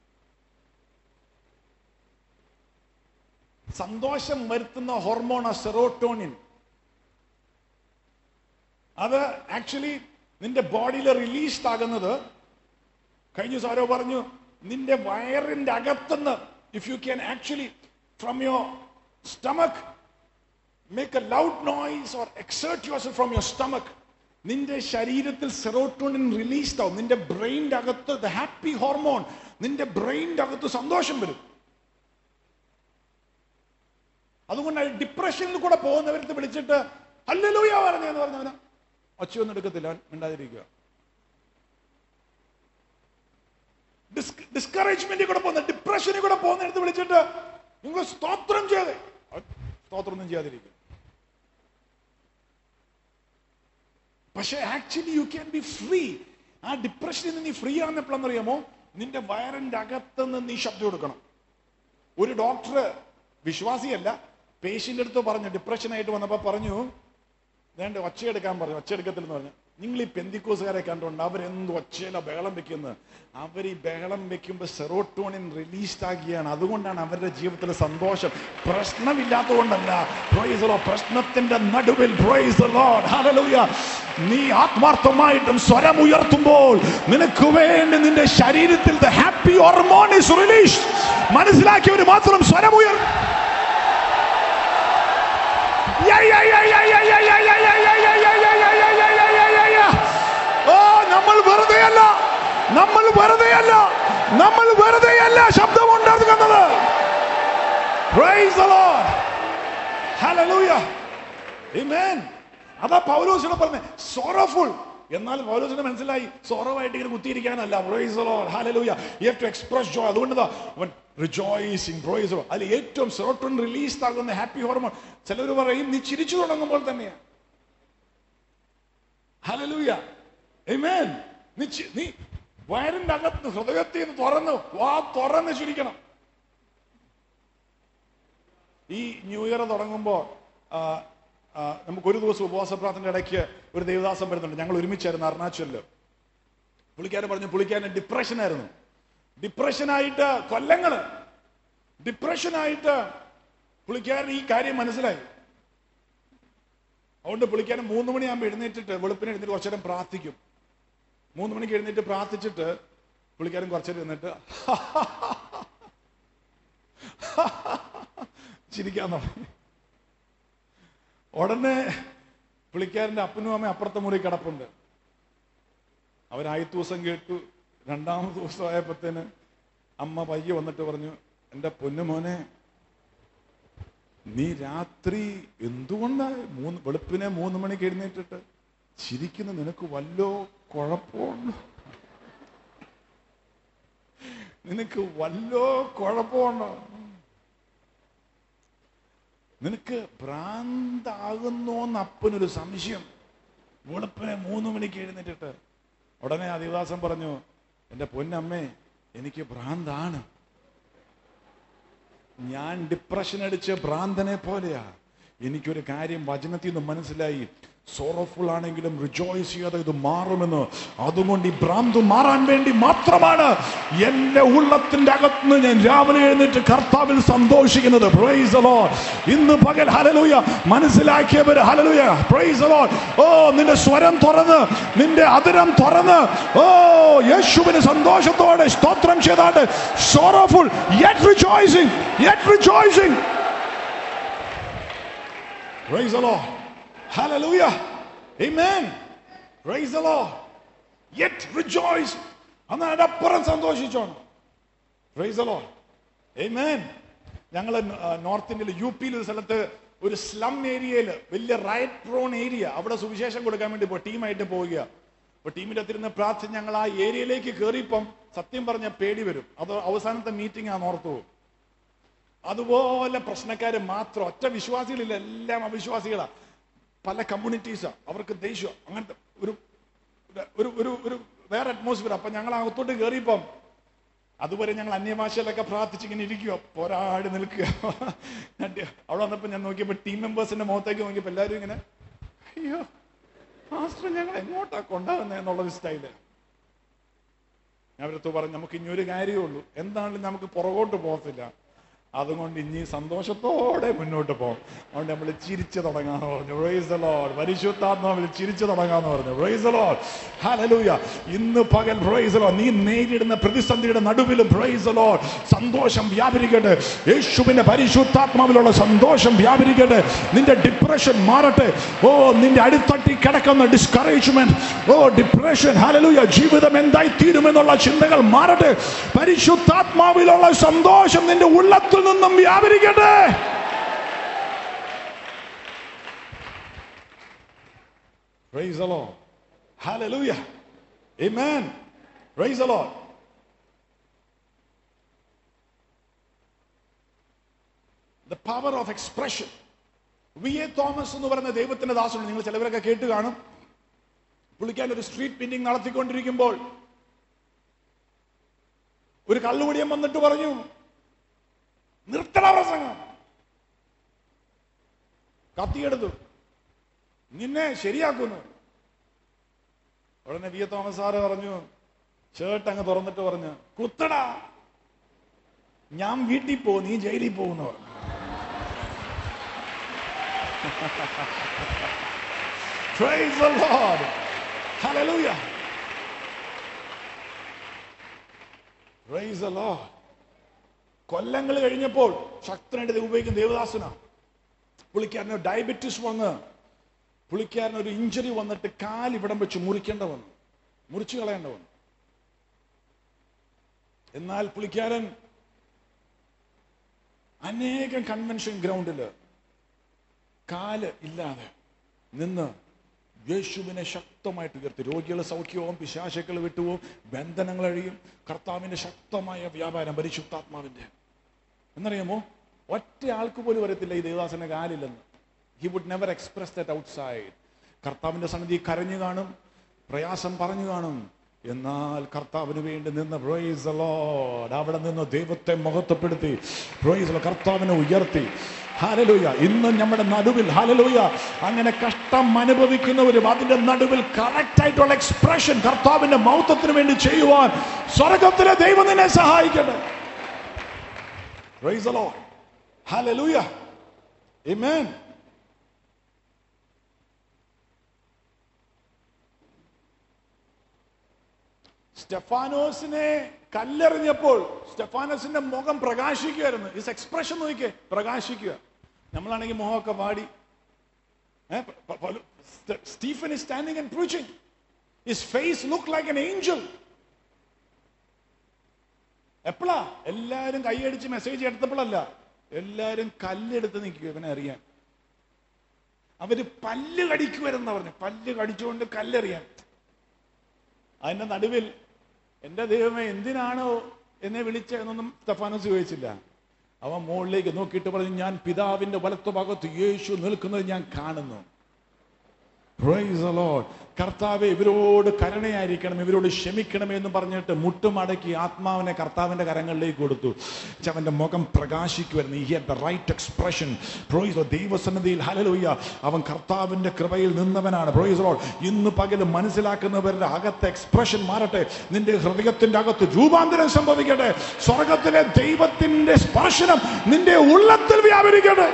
സന്തോഷം വരുത്തുന്ന ഹോർമോണ സെറോട്ടോണിൻ അത് ആക്ച്വലി നിന്റെ ബോഡിയിൽ റിലീസ്ഡ് ആകുന്നത് കഴിഞ്ഞ ദിവസം ആരോ പറഞ്ഞു നിന്റെ വയറിന്റെ അകത്തുനിന്ന് if you can actually from your stomach make a loud noise or exert your from your stomach നിന്റെ ശരീരത്തിൽ സെറോട്ടോണിൻ റിലീസ്ഡ് ആവും നിന്റെ ബ്രെയിൻ്റെ അകത്ത് ദ ഹാപ്പി ഹോർമോൺ നിന്റെ ബ്രെയിൻ്റെ അകത്ത് സന്തോഷം വരും അതുകൊണ്ട് ഡിപ്രഷനിൽ കൂടെ പോകുന്നവരത്ത് വിളിച്ചിട്ട് അല്ലലൂയ പറഞ്ഞെന്ന് പറഞ്ഞവന് ഒച്ചയൊന്നും എടുക്കത്തില്ല അവൻ മിണ്ടാതിരിക്കുക ഡിസ്കറേജ്മെന്റിൽ കൂടെ പോകുന്ന ഡിപ്രഷനിൽ കൂടെ പോകുന്നിടത്ത് വിളിച്ചിട്ട് നിങ്ങൾ സ്തോത്രം ചെയ്ത് അവൻ സ്തോത്രം ഒന്നും ചെയ്യാതിരിക്കുക പക്ഷെ actually you can be free ആ ഡിപ്രഷനിൽ നിന്ന് നീ ഫ്രീ ആകുന്നപ്പോഴെന്നറിയാമോ നിന്റെ വയറിന്റെ അകത്തുനിന്ന് നീ ശബ്ദം കൊടുക്കണം ഒരു ഡോക്ടർ വിശ്വാസിയല്ല പേഷ്യന്റ് അടുത്ത് പറഞ്ഞു ഡിപ്രഷനായിട്ട് വന്നപ്പോ പറഞ്ഞു വേണ്ട ഒച്ചയെടുക്കാൻ പറഞ്ഞു ഒച്ചയെടുക്കത്തില്ലെന്ന് പറഞ്ഞു നിങ്ങൾ ഈ പെന്തിക്കോസുകാരെ കണ്ടുകൊണ്ട് അവരെന്ത് ഒച്ചയില ബഹളം വെക്കുന്നത് അവർ ഈ ബഹളം വെക്കുമ്പോൾ സെറോട്ടോണിൻ റിലീസ്ഡ് ആകുകയാണ് അതുകൊണ്ടാണ് അവരുടെ ജീവിതത്തിൽ സന്തോഷം പ്രശ്നമില്ലാത്തതുകൊണ്ടല്ല Praise the Lord. പ്രശ്നത്തിന്റെ നടുവിൽ Praise the Lord. Hallelujah. നീ ആത്മാർത്ഥമായിട്ടും സ്വരം ഉയർത്തുമ്പോൾ നിനക്ക് വേണ്ടി നിന്റെ ശരീരത്തിൽ ഹാപ്പി ഹോർമോൺ ഇസ് റിലീസ് മനസ്സിലാക്കിയവർ മാത്രം സ്വരം ഉയർ Yeah, yeah, yeah, yeah, yeah, yeah, yeah, yeah, yeah, yeah, yeah, yeah, yeah, yeah, yeah, yeah, yeah, yeah, yeah. ഓ നമ്മൾ വെറുതെയല്ല നമ്മൾ വെറുതെയല്ല നമ്മൾ വെറുതെയല്ല ശബ്ദം ഉണ്ടാക്കുന്നത് Praise the Lord. Hallelujah. Amen. അതാ പൗലോസിനെ പറഞ്ഞ സോറഫുൾ എന്നാൽ പൗലോസിന് മനസ്സിലായി സോറവായിട്ട് ഇങ്ങനെ കുത്തിയിരിക്കാനല്ല praise the Lord. Hallelujah. You have to express joy. അതുകൊണ്ട് ദാ അവൻ റിജോയിസിങ് പ്രൈസ് അതിൽ ഏറ്റവും സെറോട്ടോൺ റിലീസ് ആകുന്ന ഹാപ്പി ഹോർമോൺ ചിലർ പറയും നീ ചിരിച്ചു തുടങ്ങുമ്പോൾ തന്നെയാ ഹലലൂയ Amen. നീ ചി- നീ വയറിന്റെ അകത്ത് ഹൃദയത്തിൽ നിന്ന് തുറന്ന് വാ തുറന്ന് ചിരിക്കണം ഈ ന്യൂ ഇയർ തുടങ്ങുമ്പോൾ നമുക്ക് ഒരു ദിവസം ഉപവാസ പ്രാർത്ഥന ഇടയ്ക്ക് ഒരു ദേവദാസം വരുന്നുണ്ട് ഞങ്ങൾ ഒരുമിച്ചായിരുന്നു അരുണാചലില് പുള്ളിക്കാരൻ പറഞ്ഞു പുള്ളിക്കാരൻ ഡിപ്രഷനായിരുന്നു ഡിപ്രഷനായിട്ട് കൊല്ലങ്ങള് ഡിപ്രഷനായിട്ട് പുള്ളിക്കാരൻ ഈ കാര്യം മനസ്സിലായി അതുകൊണ്ട് പുള്ളിക്കാരൻ മൂന്ന് മണിയാകുമ്പോൾ എഴുന്നേറ്റിട്ട് വെളുപ്പിന് എഴുന്നേറ്റ് കുറച്ചു നേരം പ്രാർത്ഥിക്കും മൂന്ന് മണിക്ക് എഴുന്നേറ്റ് പ്രാർത്ഥിച്ചിട്ട് പുള്ളിക്കാരൻ കുറച്ചേരം ഇരുന്നിട്ട് ചിരിക്കാൻ തുടങ്ങി ഉടനെ പുള്ളിക്കാരന്റെ അപ്പനും അമ്മയും അപ്പുറത്തെ മുറി കിടപ്പുണ്ട് അവരാദ്യത്തെ ദിവസം കേട്ടു രണ്ടാമത്തെ ദിവസം ആയപ്പോഴത്തേന് അമ്മ പയ്യെ വന്നിട്ട് പറഞ്ഞു എൻ്റെ പൊന്നുമോനെ നീ രാത്രി എന്തുകൊണ്ടാ മൂന്ന് വെളുപ്പിനെ മൂന്ന് മണിക്ക് എഴുന്നേറ്റിട്ട് ചിരിക്കുന്ന നിനക്ക് വല്ലോ കുഴപ്പമുണ്ടോ നിനക്ക് വല്ലോ കുഴപ്പമുണ്ടോ നിനക്ക് ഭ്രാന്താകുന്നോന്ന് അപ്പനൊരു സംശയം വെളുപ്പിനെ മൂന്ന് മണിക്ക് എഴുന്നേറ്റിട്ട് ഉടനെ ആദിവാസം പറഞ്ഞു എൻ്റെ പൊന്നമ്മേ എനിക്ക് ഭ്രാന്താണ് ഞാൻ ഡിപ്രഷൻ അടിച്ച് ഭ്രാന്തനെ പോലെയാ എനിക്കൊരു കാര്യം വചനത്തിൽ നിന്ന് മനസ്സിലായി സോറഫുൾ ആണെങ്കിലും റിജോയ്സ് ചെയ്യാതെ ഇത് മാറുമെന്ന് അതുകൊണ്ട് ഈ ഭ്രാന്ത് മാറാൻ വേണ്ടി മാത്രമാണ് എന്റെ ഉള്ളത്തിന്റെ അകത്തുനിന്ന് ഞാൻ രാവിലെ എഴുന്നേറ്റ് കർത്താവിൽ സന്തോഷിക്കുന്നത് Praise the Lord. ഇന്ന് പകൽ ഹലലൂയ മനസ്സിലാക്കിയവർ ഹലലൂയ Praise the Lord. ഓ നിന്റെ സ്വരം തുറന്ന് നിന്റെ അതിരം തുറന്ന് ഓ യേശുവിന് സന്തോഷത്തോടെ സ്തോത്രം ചെയ്താണ്ട് sorrowful yet rejoicing yet rejoicing Praise the Lord. Hallelujah. Amen. Praise the Lord. Yet rejoice. എന്നാൽ അതിനപ്പുറം സന്തോഷിച്ചോണം Praise the Lord. Amen. ഞങ്ങൾ നോർത്ത് ഇന്ത്യയിൽ യു പിയിൽ ഒരു സ്ഥലത്ത് ഒരു സ്ലം ഏരിയയിൽ വലിയ റൈറ്റ് പ്രോൺ ഏരിയ അവിടെ സുവിശേഷം കൊടുക്കാൻ വേണ്ടി പോയി ടീമായിട്ട് പോവുക അപ്പൊ ടീമിന്റെ അത്തിരുന്ന് പ്രാർത്ഥന ഞങ്ങൾ ആ ഏരിയയിലേക്ക് കയറിയപ്പം സത്യം പറഞ്ഞ പേടി വരും അത് അവസാനത്തെ മീറ്റിംഗ് ആ നോർത്ത് പോകും അതുപോലെ പ്രശ്നക്കാര് മാത്രം ഒറ്റ വിശ്വാസികളില്ല എല്ലാം അവിശ്വാസികളാ പല കമ്മ്യൂണിറ്റീസാ അവർക്ക് ദേഷ്യം അങ്ങനത്തെ ഒരു ഒരു ഒരു ഒരു വേറെ അറ്റ്മോസ്ഫിയർ അപ്പൊ ഞങ്ങൾ അകത്തോട്ട് കയറിയപ്പം അതുവരെ ഞങ്ങൾ അന്യഭാഷയിലൊക്കെ പ്രാർത്ഥിച്ച് ഇങ്ങനെ ഇരിക്കുക പോരാടി നിൽക്കുക എന്നിട്ട് അവിടെ വന്നപ്പോ ഞാൻ നോക്കിയപ്പോ ടീം മെമ്പേഴ്സിന്റെ മുഖത്തേക്ക് നോക്കിയപ്പോ എല്ലാവരും ഇങ്ങനെ അയ്യോ മാസ്റ്റർ ഞങ്ങൾ എങ്ങോട്ടാ കൊണ്ടുവന്നത് എന്നുള്ളൊരു സ്റ്റൈല് ഞാൻ അവരടുത്ത് പറഞ്ഞു നമുക്ക് ഇനി ഒരു കാര്യമേ ഉള്ളൂ എന്താണെങ്കിലും നമുക്ക് പുറകോട്ട് പോകത്തില്ല അതുകൊണ്ട് ഇനി സന്തോഷത്തോടെ മുന്നോട്ട് പോകും അതുകൊണ്ട് നമ്മൾ ചിരിച്ചു തുടങ്ങാന്ന് പറഞ്ഞു Praise the Lord. പരിശുദ്ധാത്മാവിൽ ചിരിച്ചു തുടങ്ങാന്ന് പറഞ്ഞു Praise the Lord. Hallelujah. ഇന്ന് പകൽ Praise the Lord. നീ നേരിടുന്ന പ്രതിസന്ധിയുടെ നടുവിലും Praise the Lord. സന്തോഷം വ്യാപരിക്കട്ടെ യേശുവിന്റെ പരിശുദ്ധാത്മാവിലുള്ള സന്തോഷം വ്യാപരിക്കട്ടെ നിന്റെ ഡിപ്രഷൻ മാറട്ടെ ഓ നിന്റെ അടിത്തട്ടി കിടക്കുന്ന ഡിസ്കറേജ്മെന്റ് ഓ ഡിപ്രഷൻ ഹലലൂയ ജീവിതം എന്തായി തീരുമെന്നുള്ള ചിന്തകൾ മാറട്ടെ പരിശുദ്ധാത്മാവിലുള്ള സന്തോഷം നിന്റെ ഉള്ളത്തിൽ നിന്നും വ്യാപരിക്കട്ടെ Praise the Lord. Hallelujah. Amen. Praise the Lord. The power of expression. V A Thomas എന്ന് പറയുന്ന ദൈവത്തിന്റെ ദാസനുണ്ട് നിങ്ങൾ ചിലവരൊക്കെ കേട്ട് കാണും പുള്ളിക്കാൻ ഒരു സ്ട്രീറ്റ് മീറ്റിംഗ് നടത്തിക്കൊണ്ടിരിക്കുമ്പോൾ ഒരു കള്ളുപിടിയം വന്നിട്ട് പറഞ്ഞു നിർത്തണ പ്രസംഗം കത്തിയെടുത്തു നിന്നെ ശരിയാക്കുന്നു ഉടനെ വി എ തോമസ് സാറ് പറഞ്ഞു ഷർട്ട് അങ്ങ് തുറന്നിട്ട് പറഞ്ഞു കുത്തടാ ഞാൻ വീട്ടിൽ പോ നീ ജയിലിൽ പോകുന്നു പറഞ്ഞു Praise the Lord. Hallelujah. Praise the Lord. കൊല്ലങ്ങൾ കഴിഞ്ഞപ്പോൾ ശക്തനായിട്ട് ദൈവം ഉപയോഗിക്കുന്ന ദേവദാസന പുള്ളിക്കാരന് ഡയബറ്റിസ് വന്ന് പുള്ളിക്കാരന് ഒരു ഇഞ്ചുറി വന്നിട്ട് കാൽ ഇവിടം വെച്ച് മുറിക്കേണ്ട വന്നു മുറിച്ചു കളയേണ്ട വന്നു എന്നാൽ പുള്ളിക്കാരൻ അനേകം കൺവെൻഷൻ ഗ്രൗണ്ടില് കാല് ഇല്ലാതെ നിന്ന് യേശുവിനെ ശക്തമായിട്ട് ഉയർത്തി രോഗികൾ സൗഖ്യവും പിശാശക്കൾ വിട്ടുപോകും ബന്ധനങ്ങൾ അഴിയും കർത്താവിന്റെ ശക്തമായ വ്യാപാരം പരിശുദ്ധാത്മാവിന്റെ എന്നറിയാമോ ഒറ്റ ആൾക്ക് പോലും വരത്തില്ല ഈ ദേവദാസന്റെ കാലില്ലെന്ന് he would never express that outside കർത്താവിന്റെ സന്നിധി കരഞ്ഞു കാണും പ്രയാസം പറഞ്ഞു കാണും എന്നാൽ കർത്താവിന് വേണ്ടി നിന്ന് പ്രൈസ് ലോഡ് അവിടെ നിന്ന് ദൈവത്തെ മഹത്വപ്പെടുത്തി പ്രൈസ് കർത്താവിനെ ഉയർത്തി ഹാലലൂയ ഇന്ന് നമ്മുടെ നടുവിൽ ഹാലലൂയ അങ്ങനെ കഷ്ടം അനുഭവിക്കുന്നവരും അതിന്റെ നടുവിൽ കറക്റ്റ് ആയിട്ടുള്ള എക്സ്പ്രഷൻ കർത്താവിന്റെ മൗത്വത്തിന് വേണ്ടി ചെയ്യുവാൻ സ്വർഗത്തിലെ ദൈവം നിന്നെ സഹായിക്കട്ടെ പ്രൈസ് ലോഡ് ഹാലലൂയ Amen. സ്റ്റെഫാനോസിനെ കല്ലെറിഞ്ഞപ്പോൾ സ്റ്റെഫാനോസിന്റെ മുഖം പ്രകാശിക്കുമായിരുന്നു ഇസ് എക്സ്പ്രഷൻ നോക്കിക്കേ പ്രകാശിക്കുക നമ്മളാണെങ്കിൽ മുഖമൊക്കെ പാടി Eh? Pa- Paul- St- Stephen is standing and preaching. His face looked like an angel. എപ്പോഴാ എല്ലാരും കൈയടിച്ച് മെസ്സേജ് എടുത്തപ്പോഴല്ല എല്ലാരും കല്ലെടുത്ത് നിൽക്കുക ഇവനെ അറിയാൻ അവര് പല്ല് കടിക്കുവരെന്ന് പറഞ്ഞു പല്ല് കടിച്ചുകൊണ്ട് കല്ലെറിയാൻ അതിന്റെ നടുവിൽ എന്റെ ദൈവമേ എന്തിനാണോ എന്നെ വിളിച്ച എന്നൊന്നും സ്റ്റഫാനോസ് ചോദിച്ചില്ല അവൻ മുകളിലേക്ക് നോക്കിയിട്ട് പറഞ്ഞു ഞാൻ പിതാവിന്റെ വലത്തുഭാഗത്ത് യേശു നിൽക്കുന്നത് ഞാൻ കാണുന്നു Praise the Lord. കർത്താവെ ഇവരോട് കരുണയായിരിക്കണം ഇവരോട് ക്ഷമിക്കണമേ എന്ന് പറഞ്ഞിട്ട് മുട്ടുമടക്കി ആത്മാവിനെ കർത്താവിന്റെ കരങ്ങളിലേക്ക് കൊടുത്തു പക്ഷെ അവന്റെ മുഖം പ്രകാശിക്കുമായിരുന്നു ഈ ദ റൈറ്റ് എക്സ്പ്രഷൻ പ്രോയിസ് ദൈവസന്നിധിയിൽ ഹലലുയ്യ അവൻ കർത്താവിന്റെ കൃപയിൽ നിന്നവനാണ് പ്രോയിസ് ലോഡ് ഇന്ന് പകല് മനസ്സിലാക്കുന്നവരുടെ അകത്തെ എക്സ്പ്രഷൻ മാറട്ടെ നിന്റെ ഹൃദയത്തിന്റെ അകത്ത് രൂപാന്തരം സംഭവിക്കട്ടെ സ്വർഗത്തിലെ ദൈവത്തിന്റെ സ്പർശനം നിന്റെ ഉള്ളത്തിൽ വ്യാപരിക്കട്ടെ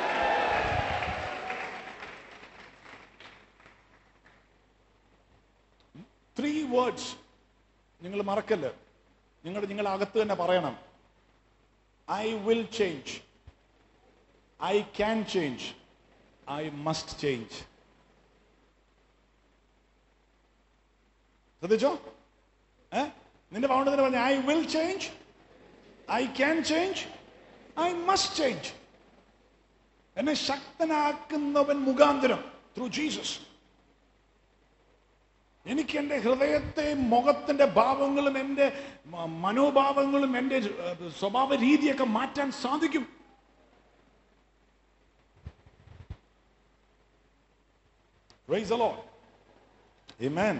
ത്രീ വേർഡ്സ് നിങ്ങൾ മറക്കല്ല നിങ്ങൾ നിങ്ങൾ അകത്ത് തന്നെ പറയണം I will change I can change I must change ശ്രദ്ധിച്ചോ ഏ നിന്റെ പൗണ്ടത്തിന് പറഞ്ഞ I will change I can change I must change എന്നെ ശക്തനാക്കുന്നവൻ മുഖാന്തരം ത്രൂ ജീസസ് എനിക്ക് എൻ്റെ ഹൃദയത്തെ മുഖത്തിന്റെ ഭാവങ്ങളും എൻ്റെ മ- മനോഭാവങ്ങളും എൻ്റെ ഏഹ്, സ്വഭാവ രീതിയൊക്കെ മാറ്റാൻ സാധിക്കും Praise the Lord. Amen.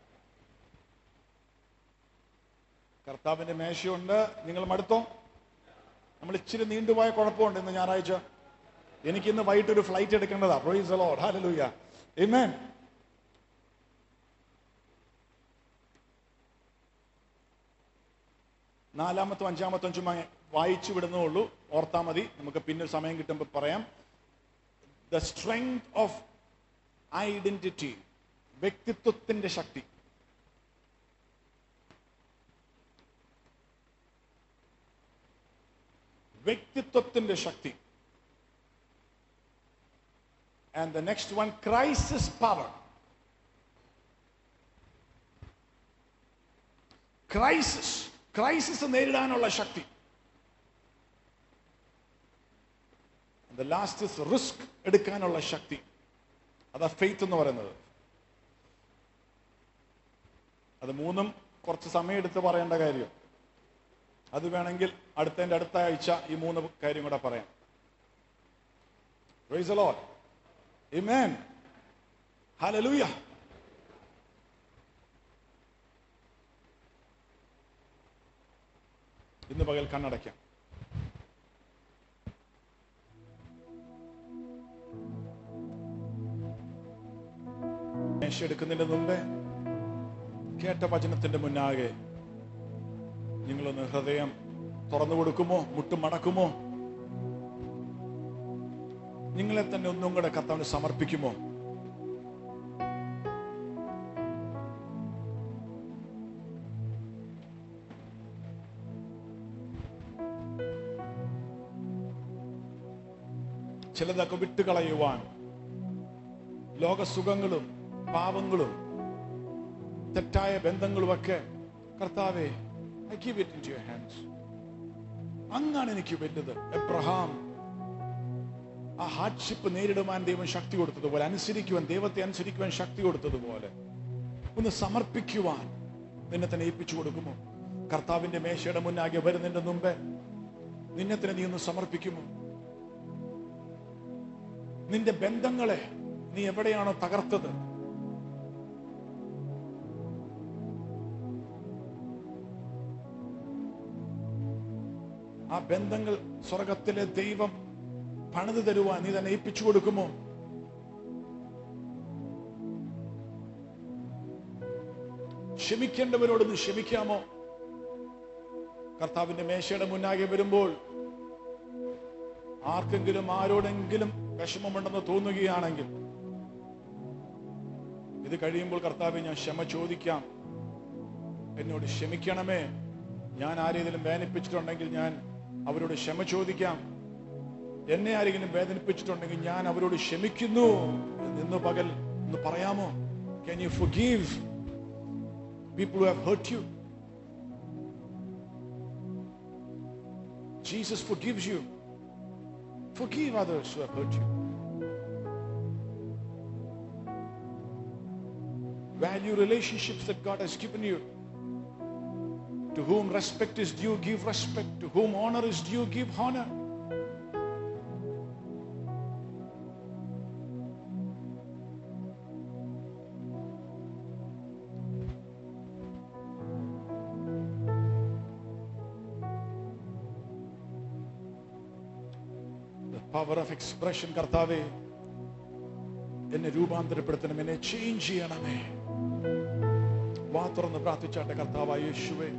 കർത്താവിന്റെ മേശയുണ്ട് നിങ്ങൾ മടുത്തോ നമ്മൾ ഇച്ചിരി നീണ്ടുപോയ കുഴപ്പമുണ്ട് ഇന്ന് ഞായറാഴ്ച എനിക്ക് ഇന്ന് വൈകിട്ട് ഒരു ഫ്ലൈറ്റ് എടുക്കേണ്ടതാ പ്രൊയ്സ് ലോഡ് ഹാലലൂയ Amen. നാലാമത്തും അഞ്ചാമത്തും ചുമ്മാ വായിച്ചു വിടുന്നേ ഉള്ളൂ ഓർത്താ മതി നമുക്ക് പിന്നെ സമയം കിട്ടുമ്പോൾ പറയാം ദ സ്ട്രെങ്ത് ഓഫ് ഐഡന്റിറ്റി വ്യക്തിത്വത്തിന്റെ ശക്തി വ്യക്തിത്വത്തിന്റെ ശക്തി and the next one crisis power crisis crisis നേരിടാനുള്ള ശക്തി ദ ലാസ്റ്റ് ഇസ് റിസ്ക് എടുക്കാനുള്ള ശക്തി അതാ ഫെയ്ത്ത് എന്ന് പറയുന്നത് അത് മൂന്നും കുറച്ച് സമയം എടുത്ത് പറയേണ്ട കാര്യം അത് വേണമെങ്കിൽ അടുത്തതിന്റെ അടുത്ത ആഴ്ച ഈ മൂന്ന് കാര്യം കൂടെ പറയാം Praise the Lord. Amen. Hallelujah. ഇന്ന് പകൽ കണ്ണടയ്ക്കാം മേശ എടുക്കുന്നതിന് മുമ്പേ കേട്ട വചനത്തിന്റെ മുന്നാകെ നിങ്ങളൊന്ന് ഹൃദയം തുറന്നു കൊടുക്കുമോ മുട്ടും മടക്കുമോ നിങ്ങളെ തന്നെ ഒന്നും കൂടെ കർത്താവിന് സമർപ്പിക്കുമോ ചിലതൊക്കെ വിട്ടുകളയുവാൻ ലോകസുഖങ്ങളും പാവങ്ങളും തെറ്റായ ബന്ധങ്ങളുമൊക്കെ കർത്താവെ I give it in your hands അങ്ങാണ് എനിക്ക് വലുത് എബ്രഹാം ആ ഹാർഡ്ഷിപ്പ് നേരിടുവാൻ ദൈവം ശക്തി കൊടുത്തതുപോലെ അനുസരിക്കുവാൻ ദൈവത്തെ അനുസരിക്കുവാൻ ശക്തി കൊടുത്തതുപോലെ ഒന്ന് സമർപ്പിക്കുവാൻ നിന്നെ തന്നെ ഏൽപ്പിച്ചു കൊടുക്കുമോ കർത്താവിന്റെ മേശയുടെ മുന്നാകെ വരുന്നതിന്റെ മുമ്പേ നിന്നെ തന്നെ നീ ഒന്ന് സമർപ്പിക്കുമോ നിന്റെ ബന്ധങ്ങളെ നീ എവിടെയാണോ തകർത്തത് ആ ബന്ധങ്ങൾ സ്വർഗത്തിലെ ദൈവം പണിത് തരുവാൻ നീ തന്നെ ഏൽപ്പിച്ചു കൊടുക്കുമോ ക്ഷമിക്കേണ്ടവരോട് നീ ക്ഷമിക്കാമോ കർത്താവിന്റെ മേശയുടെ മുന്നാകെ വരുമ്പോൾ ആർക്കെങ്കിലും ആരോടെങ്കിലും വിഷമമുണ്ടെന്ന് തോന്നുകയാണെങ്കിൽ ഇത് കഴിയുമ്പോൾ കർത്താവ് ഞാൻ ക്ഷമ ചോദിക്കാം എന്നോട് ക്ഷമിക്കണമേ ഞാൻ ആരെങ്കിലും വേദനിപ്പിച്ചിട്ടുണ്ടെങ്കിൽ ഞാൻ അവരോട് ക്ഷമ ചോദിക്കാം എന്നെ ആരെങ്കിലും വേദനിപ്പിച്ചിട്ടുണ്ടെങ്കിൽ ഞാൻ അവരോട് ക്ഷമിക്കുന്നു എന്ന് ഇന്ന് പകൽ ഒന്ന് പറയാമോ can you forgive people who have hurt you Jesus forgives you forgive others who have hurt you value relationships that God has given you to whom respect is due give respect to whom honor is due give honor the power of expression കർത്താവേ എന്നെ രൂപാന്തരപ്പെടുത്തണം എന്നെ change ചെയ്യണമേ വാ തുറന്ന് പ്രാർത്ഥിച്ചാട്ടെ കർത്താവായ യേശുവേ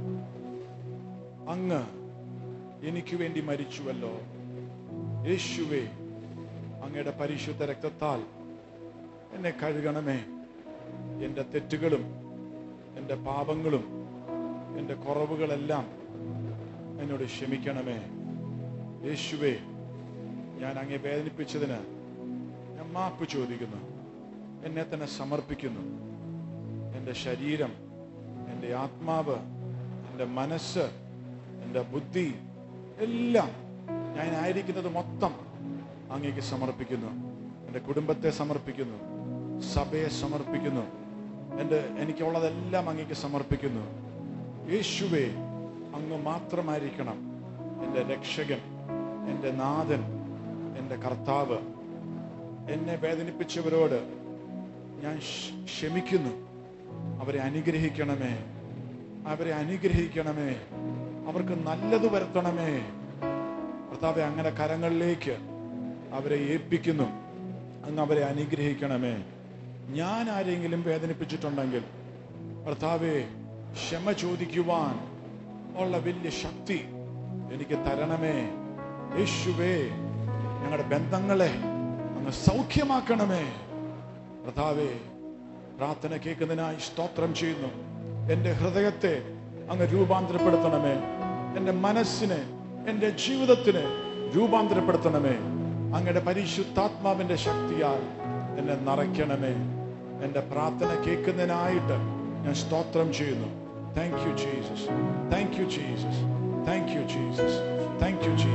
അങ്ങ് എനിക്ക് വേണ്ടി മരിച്ചുവല്ലോ യേശുവേ അങ്ങയുടെ പരിശുദ്ധ രക്തത്താൽ എന്നെ കഴുകണമേ എൻ്റെ തെറ്റുകളും എൻ്റെ പാപങ്ങളും എൻ്റെ കുറവുകളെല്ലാം എന്നോട് ക്ഷമിക്കണമേ യേശുവേ ഞാൻ അങ്ങേ വേദനിപ്പിച്ചതിന് ഞാൻ മാപ്പ് ചോദിക്കുന്നു എന്നെ തന്നെ സമർപ്പിക്കുന്നു എൻ്റെ ശരീരം എൻ്റെ ആത്മാവ് എൻ്റെ മനസ്സ് എൻ്റെ ബുദ്ധി എല്ലാം ഞാൻ ആയിരിക്കുന്നത് മൊത്തം അങ്ങേക്ക് സമർപ്പിക്കുന്നു എൻ്റെ കുടുംബത്തെ സമർപ്പിക്കുന്നു സഭയെ സമർപ്പിക്കുന്നു എൻ്റെ എനിക്കുള്ളതെല്ലാം അങ്ങേക്ക് സമർപ്പിക്കുന്നു യേശുവേ അങ്ങ് മാത്രമായിരിക്കണം എൻ്റെ രക്ഷകൻ എൻ്റെ നാഥൻ എൻ്റെ കർത്താവ് എന്നെ വേദനിപ്പിച്ചവരോട് ഞാൻ ക്ഷ- ക്ഷമിക്കുന്നു അവരെ അനുഗ്രഹിക്കണമേ അവരെ അനുഗ്രഹിക്കണമേ അവർക്ക് നല്ലത് വരുത്തണമേ കർത്താവെ അങ്ങനെ കരങ്ങളിലേക്ക് അവരെ ഏൽപ്പിക്കുന്നു അങ്ങ് അവരെ അനുഗ്രഹിക്കണമേ ഞാൻ ആരെങ്കിലും വേദനിപ്പിച്ചിട്ടുണ്ടെങ്കിൽ കർത്താവെ ക്ഷമ ചോദിക്കുവാൻ ഉള്ള വലിയ ശക്തി എനിക്ക് തരണമേ യേശുവേ ഞങ്ങളുടെ ബന്ധങ്ങളെ അങ്ങ് സൗഖ്യമാക്കണമേ കർത്താവേ പ്രാർത്ഥന കേൾക്കുന്നതിനായി സ്തോത്രം ചെയ്യുന്നു എൻ്റെ ഹൃദയത്തെ അങ്ങ് രൂപാന്തരപ്പെടുത്തണമേ എൻ്റെ മനസ്സിനെ എൻ്റെ ജീവിതത്തിന് രൂപാന്തരപ്പെടുത്തണമേ അങ്ങയുടെ പരിശുദ്ധാത്മാവിന്റെ ശക്തിയാൽ എന്നെ നിറയ്ക്കണമേ എൻ്റെ പ്രാർത്ഥന കേൾക്കുന്നതിനായിട്ട് ഞാൻ സ്തോത്രം ചെയ്യുന്നു thank you Jesus thank you Jesus thank you Jesus thank you Jesus